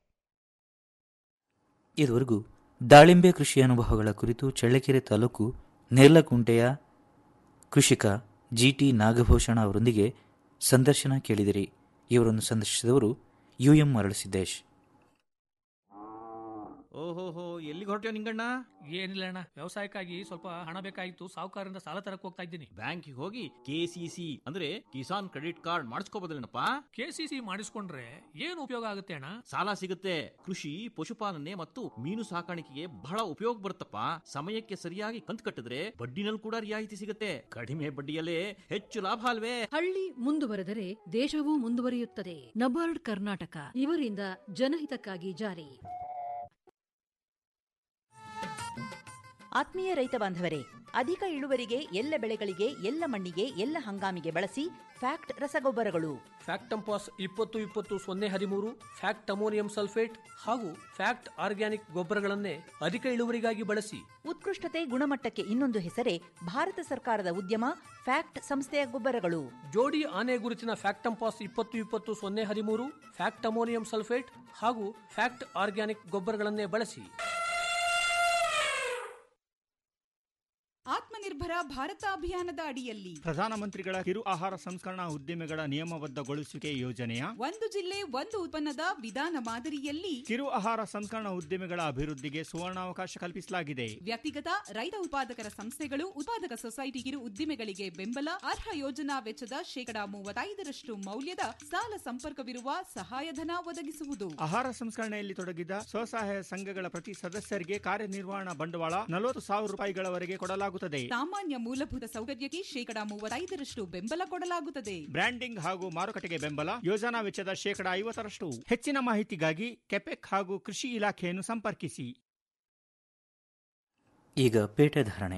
ಇದುವರೆಗೂ ದಾಳಿಂಬೆ ಕೃಷಿ ಅನುಭವಗಳ ಕುರಿತು ಚಳ್ಳಕೆರೆ ತಾಲೂಕು ನೇರ್ಲಕುಂಟೆಯ ಕೃಷಿಕ ಜಿ ಟಿ ನಾಗಭೂಷಣ ಅವರೊಂದಿಗೆ ಸಂದರ್ಶನ ಕೇಳಿದಿರಿ ಇವರನ್ನು ಸಂದರ್ಶಿಸಿದವರು ಯು ಎಂ ಮರಳಸಿದ್ದೇಶ್ ಓಹೋಹೋ ಎಲ್ಲಿಗೆ ಹೊರಟ್ಯೋ ನಿಂಗಣ್ಣ ಏನಿಲ್ಲ ಅಣ್ಣ ವ್ಯವಸಾಯಕ್ಕಾಗಿ ಸ್ವಲ್ಪ ಹಣ ಬೇಕಾಗಿತ್ತು ಸಾಹುಕಾರರಿಂದ ಸಾಲ ತರಕ್ ಹೋಗ್ತಾ ಇದ್ದೀನಿ ಬ್ಯಾಂಕಿಗೆ ಹೋಗಿ ಕೆಸಿಸಿ ಅಂದ್ರೆ ಕಿಸಾನ್ ಕ್ರೆಡಿಟ್ ಕಾರ್ಡ್ ಮಾಡಿಸ್ಕೋಬೋದಲ್ಲೇನಪ್ಪ ಕೆಸಿಸಿ ಮಾಡಿಸ್ಕೊಂಡ್ರೆ ಏನು ಉಪಯೋಗ ಆಗುತ್ತೆ ಅಣ್ಣ ಸಾಲ ಸಿಗುತ್ತೆ ಕೃಷಿ ಪಶುಪಾಲನೆ ಮತ್ತು ಮೀನು ಸಾಕಾಣಿಕೆಗೆ ಬಹಳ ಉಪಯೋಗ ಬರುತ್ತಪ್ಪ ಸಮಯಕ್ಕೆ ಸರಿಯಾಗಿ ಕಂತು ಕಟ್ಟಿದ್ರೆ ಬಡ್ಡಿನಲ್ಲಿ ಕೂಡ ರಿಯಾಯಿತಿ ಸಿಗುತ್ತೆ ಕಡಿಮೆ ಬಡ್ಡಿಯಲ್ಲೇ ಹೆಚ್ಚು ಲಾಭ ಅಲ್ವೇ ಹಳ್ಳಿ ಮುಂದುವರೆದರೆ ದೇಶವೂ ಮುಂದುವರಿಯುತ್ತದೆ ನಬಾರ್ಡ್ ಕರ್ನಾಟಕ ಇವರಿಂದ ಜನಹಿತಕ್ಕಾಗಿ ಜಾರಿ ಆತ್ಮೀಯ ರೈತ ಬಾಂಧವರೇ ಅಧಿಕ ಇಳುವರಿಗೆ ಎಲ್ಲ ಬೆಳೆಗಳಿಗೆ ಎಲ್ಲ ಮಣ್ಣಿಗೆ ಎಲ್ಲ ಹಂಗಾಮಿಗೆ ಬಳಸಿ ಫ್ಯಾಕ್ಟ್ ರಸಗೊಬ್ಬರಗಳು ಫ್ಯಾಕ್ಟಂಪಾಸ್ ಇಪ್ಪತ್ತು ಇಪ್ಪತ್ತು ಸೊನ್ನೆ ಹದಿಮೂರು ಫ್ಯಾಕ್ಟ್ ಅಮೋನಿಯಂ ಸಲ್ಫೇಟ್ ಹಾಗೂ ಫ್ಯಾಕ್ಟ್ ಆರ್ಗ್ಯಾನಿಕ್ ಗೊಬ್ಬರಗಳನ್ನೇ ಅಧಿಕ ಇಳುವರಿಗಾಗಿ ಬಳಸಿ ಉತ್ಕೃಷ್ಟತೆ ಗುಣಮಟ್ಟಕ್ಕೆ ಇನ್ನೊಂದು ಹೆಸರೇ ಭಾರತ ಸರ್ಕಾರದ ಉದ್ಯಮ ಫ್ಯಾಕ್ಟ್ ಸಂಸ್ಥೆಯ ಗೊಬ್ಬರಗಳು ಜೋಡಿ ಆನೆ ಗುರುತಿನ ಫ್ಯಾಕ್ಟಂಪಾಸ್ ಇಪ್ಪತ್ತು ಇಪ್ಪತ್ತು ಸೊನ್ನೆ ಹದಿಮೂರು ಫ್ಯಾಕ್ಟ್ ಅಮೋನಿಯಂ ಸಲ್ಫೇಟ್ ಹಾಗೂ ಫ್ಯಾಕ್ಟ್ ಆರ್ಗ್ಯಾನಿಕ್ ಗೊಬ್ಬರಗಳನ್ನೇ ಬಳಸಿ ಆತ್ಮನಿರ್ಭರ ಭಾರತ ಅಭಿಯಾನದ ಅಡಿಯಲ್ಲಿ ಪ್ರಧಾನಮಂತ್ರಿಗಳ ಕಿರು ಆಹಾರ ಸಂಸ್ಕರಣಾ ಉದ್ದಿಮೆಗಳ ನಿಯಮಬದ್ಧಗೊಳಿಸುವಿಕೆ ಯೋಜನೆಯ ಒಂದು ಜಿಲ್ಲೆ ಒಂದು ಉತ್ಪನ್ನದ ವಿಧಾನ ಮಾದರಿಯಲ್ಲಿ ಕಿರು ಆಹಾರ ಸಂಸ್ಕರಣಾ ಉದ್ದಿಮೆಗಳ ಅಭಿವೃದ್ಧಿಗೆ ಸುವರ್ಣಾವಕಾಶ ಕಲ್ಪಿಸಲಾಗಿದೆ ವ್ಯಕ್ತಿಗತ ರೈತ ಉತ್ಪಾದಕರ ಸಂಸ್ಥೆಗಳು ಉತ್ಪಾದಕ ಸೊಸೈಟಿ ಕಿರು ಉದ್ದಿಮೆಗಳಿಗೆ ಬೆಂಬಲ ಅರ್ಹ ಯೋಜನಾ ವೆಚ್ಚದ ಶೇಕಡಾ ಮೂವತ್ತೈದರಷ್ಟು ಮೌಲ್ಯದ ಸಾಲ ಸಂಪರ್ಕವಿರುವ ಸಹಾಯಧನ ಒದಗಿಸುವುದು ಆಹಾರ ಸಂಸ್ಕರಣೆಯಲ್ಲಿ ತೊಡಗಿದ ಸ್ವಸಹಾಯ ಸಂಘಗಳ ಪ್ರತಿ ಸದಸ್ಯರಿಗೆ ಕಾರ್ಯನಿರ್ವಹಣಾ ಬಂಡವಾಳ ನಲವತ್ತು ಸಾವಿರ ರೂಪಾಯಿಗಳವರೆಗೆ ಕೊಡಲಾಗುತ್ತದೆ ಸಾಮಾನ್ಯ ಮೂಲಭೂತ ಸೌಕರ್ಯಕ್ಕೆ ಶೇಕಡಾ ಮೂವತ್ತೈದರಷ್ಟು ಬೆಂಬಲ ಕೊಡಲಾಗುತ್ತದೆ ಬ್ರ್ಯಾಂಡಿಂಗ್ ಹಾಗೂ ಮಾರುಕಟ್ಟೆಗೆ ಬೆಂಬಲ ಯೋಜನಾ ವೆಚ್ಚದ ಶೇಕಡಾ ಐವತ್ತರಷ್ಟು ಹೆಚ್ಚಿನ ಮಾಹಿತಿಗಾಗಿ ಕೆಪೆಕ್ ಹಾಗೂ ಕೃಷಿ ಇಲಾಖೆಯನ್ನು ಸಂಪರ್ಕಿಸಿ ಈಗ ಪೇಟೆ ಧಾರಣೆ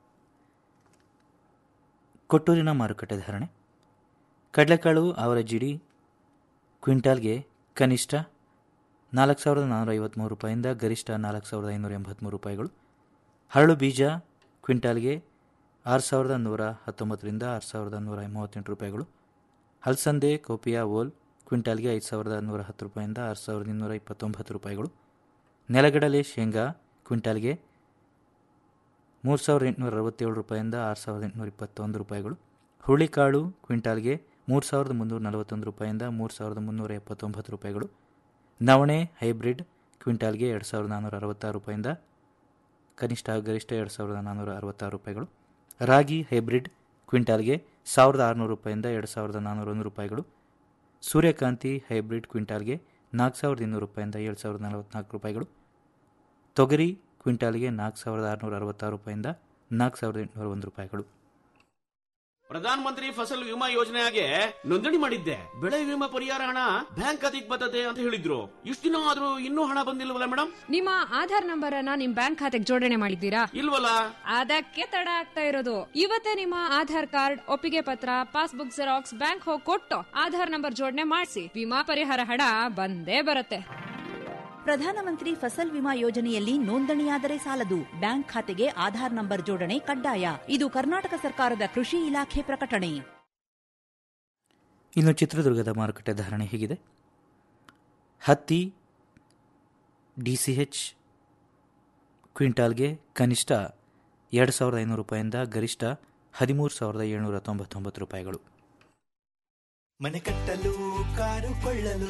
ಕೊಟ್ಟೂರಿನ ಮಾರುಕಟ್ಟೆ ಧಾರಣೆ ಕಡಲೆಕಾಳು ಅವರ ಜಿಡಿ ಕ್ವಿಂಟಾಲ್ಗೆ ಕನಿಷ್ಠ ನಾಲ್ಕು ಸಾವಿರದ ನಾನ್ನೂರ ಐವತ್ತ್ಮೂರು ರೂಪಾಯಿಂದ ಗರಿಷ್ಠ ನಾಲ್ಕು ಸಾವಿರದ ಐನೂರ ಎಂಬತ್ತ್ಮೂರು ರೂಪಾಯಿಗಳು ಹರಳು ಬೀಜ ಕ್ವಿಂಟಾಲ್ಗೆ ಆರು ಸಾವಿರದ ನೂರ ಹತ್ತೊಂಬತ್ತರಿಂದ ಆರು ಸಾವಿರದ ನೂರ ಮೂವತ್ತೆಂಟು ರೂಪಾಯಿಗಳು ಹಲಸಂದೆ ಕೋಪಿಯಾ ಓಲ್ ಕ್ವಿಂಟಾಲ್ಗೆ ಐದು ಸಾವಿರದ ನೂರ ಹತ್ತು ರೂಪಾಯಿಂದ ಆರು ಸಾವಿರದ ಇನ್ನೂರ ಇಪ್ಪತ್ತೊಂಬತ್ತು ರೂಪಾಯಿಗಳು ನೆಲಗಡಲೆ ಶೇಂಗಾ ಕ್ವಿಂಟಾಲ್ಗೆ ಮೂರು ಸಾವಿರದ ಎಂಟುನೂರ ಅರವತ್ತೇಳು ರೂಪಾಯಿಂದ ಆರು ಸಾವಿರದ ಎಂಟುನೂರ ಇಪ್ಪತ್ತೊಂದು ರೂಪಾಯಿಗಳು ಹುರುಳಿಕಾಳು ಕ್ವಿಂಟಾಲ್ಗೆ ಮೂರು ಸಾವಿರದ ಮುನ್ನೂರ ನಲವತ್ತೊಂದು ರೂಪಾಯಿಂದ ಮೂರು ಸಾವಿರದ ಮುನ್ನೂರ ಎಪ್ಪತ್ತೊಂಬತ್ತು ರೂಪಾಯಿಗಳು ನವಣೆ ಹೈಬ್ರಿಡ್ ಕ್ವಿಂಟಾಲ್ಗೆ ಎರಡು ಸಾವಿರದ ನಾನ್ನೂರ ಅರವತ್ತಾರು ರೂಪಾಯಿಂದ ಕನಿಷ್ಠ ಗರಿಷ್ಠ ಎರಡು ಸಾವಿರದ ನಾನ್ನೂರ ಅರವತ್ತಾರು ರೂಪಾಯಿಗಳು ರಾಗಿ ಹೈಬ್ರಿಡ್ ಕ್ವಿಂಟಾಲ್ಗೆ ಸಾವಿರದ ಆರುನೂರು ರೂಪಾಯಿಂದ ಎರಡು ಸಾವಿರದ ನಾನ್ನೂರ ಒಂದು ರೂಪಾಯಿಗಳು ಸೂರ್ಯಕಾಂತಿ ಹೈಬ್ರಿಡ್ ಕ್ವಿಂಟಾಲ್ಗೆ ನಾಲ್ಕು ಸಾವಿರದ ಇನ್ನೂರು ರೂಪಾಯಿಂದ ಏಳು ಸಾವಿರದ ನಲವತ್ತ್ನಾಲ್ಕು ರೂಪಾಯಿಗಳು ತೊಗರಿ ಕ್ವಿಂಟಾಲ್ಗೆ ನಾಲ್ಕು ಸಾವಿರದ ಆರುನೂರ ಅರವತ್ತಾರು ರೂಪಾಯಿಂದ ನಾಲ್ಕು ಸಾವಿರದ ಎಂಟುನೂರ ಒಂದು ರೂಪಾಯಿಗಳು ಪ್ರಧಾನ ಮಂತ್ರಿ ಫಸಲ್ ವಿಮಾ ಯೋಜನೆಗೆ ನೋಂದಣಿ ಮಾಡಿದ್ದೆ ಬೆಳೆ ವಿಮಾ ಪರಿಹಾರ ಹಣ ಬ್ಯಾಂಕ್ ಖಾತೆಗೆ ಬರ್ತದೆ ಅಂತ ಹೇಳಿದ್ರು ಇಷ್ಟು ದಿನ ಆದ್ರೂ ಇನ್ನೂ ಹಣ ಬಂದಿಲ್ವಲ್ಲ ಮೇಡಮ್ ನಿಮ್ಮ ಆಧಾರ್ ನಂಬರ್ ಅನ್ನ ನಿಮ್ ಬ್ಯಾಂಕ್ ಖಾತೆಗೆ ಜೋಡಣೆ ಮಾಡಿದ್ದೀರಾ ಇಲ್ವಲ್ಲ ಅದಕ್ಕೆ ತಡ ಆಗ್ತಾ ಇರೋದು ಇವತ್ತೇ ನಿಮ್ಮ ಆಧಾರ್ ಕಾರ್ಡ್ ಒಪ್ಪಿಗೆ ಪತ್ರ ಪಾಸ್ಬುಕ್ ಜೆರಾಕ್ಸ್ ಬ್ಯಾಂಕ್ ಹೋಗಿ ಕೊಟ್ಟು ಆಧಾರ್ ನಂಬರ್ ಜೋಡಣೆ ಮಾಡಿಸಿ ವಿಮಾ ಪರಿಹಾರ ಹಣ ಬಂದೇ ಬರುತ್ತೆ ಪ್ರಧಾನಮಂತ್ರಿ ಫಸಲ್ ವಿಮಾ ಯೋಜನೆಯಲ್ಲಿ ನೋಂದಣಿಯಾದರೆ ಸಾಲದು ಬ್ಯಾಂಕ್ ಖಾತೆಗೆ ಆಧಾರ್ ನಂಬರ್ ಜೋಡಣೆ ಕಡ್ಡಾಯ ಇದು ಕರ್ನಾಟಕ ಸರ್ಕಾರದ ಕೃಷಿ ಇಲಾಖೆ ಪ್ರಕಟಣೆ ಇನ್ನು ಚಿತ್ರದುರ್ಗದ ಮಾರುಕಟ್ಟೆ ಧಾರಣೆ ಹೀಗಿದೆ ಹತ್ತಿ ಡಿಸಿಎಚ್ ಕ್ವಿಂಟಾಲ್ಗೆ ಕನಿಷ್ಠ ಎರಡು ಸಾವಿರದ ಐನೂರು ರೂಪಾಯಿಂದ ಗರಿಷ್ಠ ಹದಿಮೂರು ಸಾವಿರದ ಏಳ್ನೂರ ತೊಂಬತ್ತೊಂಬತ್ತು ರೂಪಾಯಿಗಳು ಮನೆ ಕಟ್ಟಲು ಕಾರು ಕೊಳ್ಳಲು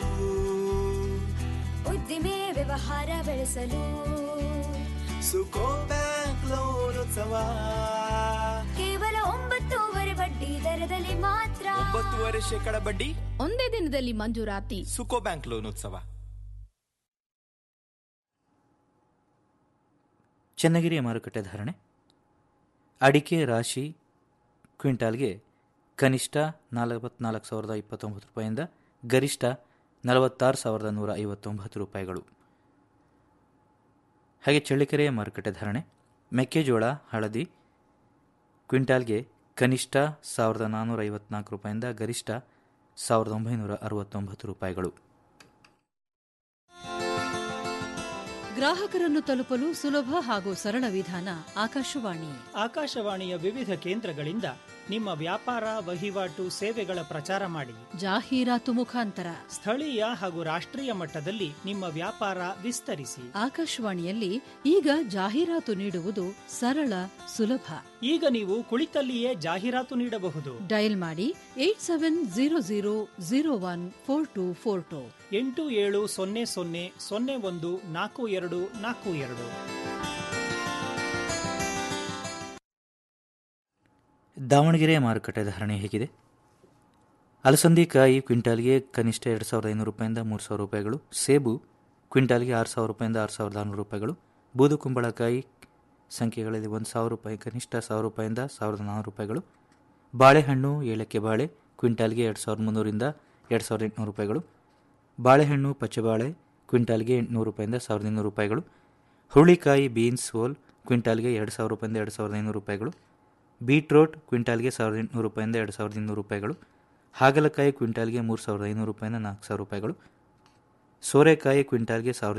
ಉದ್ದಿಮೆ ವ್ಯವಹಾರ ಬೆಳೆಸಲು ಸುಕೋ ಬ್ಯಾಂಕ್ ಲೋನ್ ಉತ್ಸವ ಕೇವಲ ಒಂಬತ್ತೂವರೆ ಬಡ್ಡಿ ದರದಲ್ಲಿ ಮಾತ್ರ ಒಂಬತ್ತುವರೆ ಶೇಕಡ ಬಡ್ಡಿ ಒಂದೇ ದಿನದಲ್ಲಿ ಮಂಜೂರಾತಿ ಸುಕೋ ಬ್ಯಾಂಕ್ ಲೋನ್ ಉತ್ಸವ ಚನ್ನಗಿರಿಯ ಮಾರುಕಟ್ಟೆ ಧಾರಣೆ ಅಡಿಕೆ ರಾಶಿ ಕ್ವಿಂಟಾಲ್ಗೆ ಕನಿಷ್ಠ ನಲವತ್ನಾಲ್ಕು ಸಾವಿರದ ಇಪ್ಪತ್ತೊಂಬತ್ತು ರೂಪಾಯಿಂದ ಗರಿಷ್ಠ ನಲವತ್ತಾರು ಸಾವಿರದ ನೂರ ಐವತ್ತೊಂಬತ್ತು ರೂಪಾಯಿಗಳು ಹಾಗೆ ಚಳ್ಳಿಕೆರೆಯ ಮಾರುಕಟ್ಟೆ ಧಾರಣೆ ಮೆಕ್ಕೆಜೋಳ ಹಳದಿ ಕ್ವಿಂಟಾಲ್ಗೆ ಕನಿಷ್ಠ ಸಾವಿರದ ನಾನ್ನೂರ ಐವತ್ನಾಲ್ಕು ರೂಪಾಯಿಂದ ಗರಿಷ್ಠ ಸಾವಿರದ ಒಂಬೈನೂರ ಅರವತ್ತೊಂಬತ್ತು ರೂಪಾಯಿಗಳು ಗ್ರಾಹಕರನ್ನು ತಲುಪಲು ಸುಲಭ ಹಾಗೂ ಸರಳ ವಿಧಾನ ಆಕಾಶವಾಣಿ ಆಕಾಶವಾಣಿಯ ವಿವಿಧ ಕೇಂದ್ರಗಳಿಂದ ನಿಮ್ಮ ವ್ಯಾಪಾರ ವಹಿವಾಟು ಸೇವೆಗಳ ಪ್ರಚಾರ ಮಾಡಿ ಜಾಹೀರಾತು ಮುಖಾಂತರ ಸ್ಥಳೀಯ ಹಾಗೂ ರಾಷ್ಟ್ರೀಯ ಮಟ್ಟದಲ್ಲಿ ನಿಮ್ಮ ವ್ಯಾಪಾರ ವಿಸ್ತರಿಸಿ ಆಕಾಶವಾಣಿಯಲ್ಲಿ ಈಗ ಜಾಹೀರಾತು ನೀಡುವುದು ಸರಳ ಸುಲಭ ಈಗ ನೀವು ಕುಳಿತಲ್ಲಿಯೇ ಜಾಹೀರಾತು ನೀಡಬಹುದು ಡಯಲ್ ಮಾಡಿ eight seven zero zero zero one four two four two ಎಂಟು ಏಳು ಸೊನ್ನೆ ಸೊನ್ನೆ ಸೊನ್ನೆ ಒಂದು ನಾಲ್ಕು ಎರಡು ನಾಲ್ಕು ಎರಡು ದಾವಣಗೆರೆ ಮಾರುಕಟ್ಟೆ ಧಾರಣೆ ಹೇಗಿದೆ ಅಲಸಂದಿ ಕಾಯಿ ಕ್ವಿಂಟಾಲ್ಗೆ ಕನಿಷ್ಠ ಎರಡು ಸಾವಿರದ ಐನೂರು ರೂಪಾಯಿಂದ ಮೂರು ಸಾವಿರ ರೂಪಾಯಿಗಳು ಸೇಬು ಕ್ವಿಂಟಾಲ್ಗೆ ಆರು ಸಾವಿರ ರೂಪಾಯಿಂದ ಆರು ಸಾವಿರದ ಆರುನೂರು ರೂಪಾಯಿಗಳು ಬೂದು ಕುಂಬಳಕಾಯಿ ಸಂಖ್ಯೆಗಳಲ್ಲಿ ಒಂದು ಸಾವಿರ ರೂಪಾಯಿ ಕನಿಷ್ಠ ಸಾವಿರ ರೂಪಾಯಿಂದ ಸಾವಿರದ ನಾನ್ನೂರು ರೂಪಾಯಿಗಳು ಬಾಳೆಹಣ್ಣು ಏಳಕ್ಕೆ ಬಾಳೆ ಕ್ವಿಂಟಾಲ್ಗೆ ಎರಡು ಸಾವಿರದ ಮುನ್ನೂರಿಂದ ಎರಡು ಸಾವಿರದ ಎಂಟುನೂರು ರೂಪಾಯಿಗಳು ಬಾಳೆಹಣ್ಣು ಪಚ್ಚಬಾಳೆ ಕ್ವಿಂಟಾಲ್ಗೆ ಎಂಟುನೂರು ರೂಪಾಯಿಂದ ಸಾವಿರದ ಇನ್ನೂರು ರೂಪಾಯಿಗಳು ಹುರುಳಿಕಾಯಿ ಬೀನ್ಸ್ ಹೋಲ್ ಕ್ವಿಂಟಾಲ್ಗೆ ಎರಡು ಸಾವಿರ ರೂಪಾಯಿಂದ ಎರಡು ಸಾವಿರದ ಐನೂರು ರೂಪಾಯಿಗಳು ಬೀಟ್ರೋಟ್ ಕ್ವಿಂಟಾಲ್ಗೆ ಸಾವಿರದ ಎಂಟುನೂರು ರೂಪಾಯಿಂದ ಎರಡು ಸಾವಿರದ ಇನ್ನೂರು ರೂಪಾಯಿಗಳು ಹಾಗಲಕಾಯಿ ಕ್ವಿಂಟಾಲ್ಗೆ ಮೂರು ಸಾವಿರದ ಐನೂರು ರೂಪಾಯಿಂದ ನಾಲ್ಕು ಸಾವಿರ ರೂಪಾಯಿಗಳು ಸೋರೆಕಾಯಿ ಕ್ವಿಂಟಾಲ್ಗೆ ಸಾವಿರದ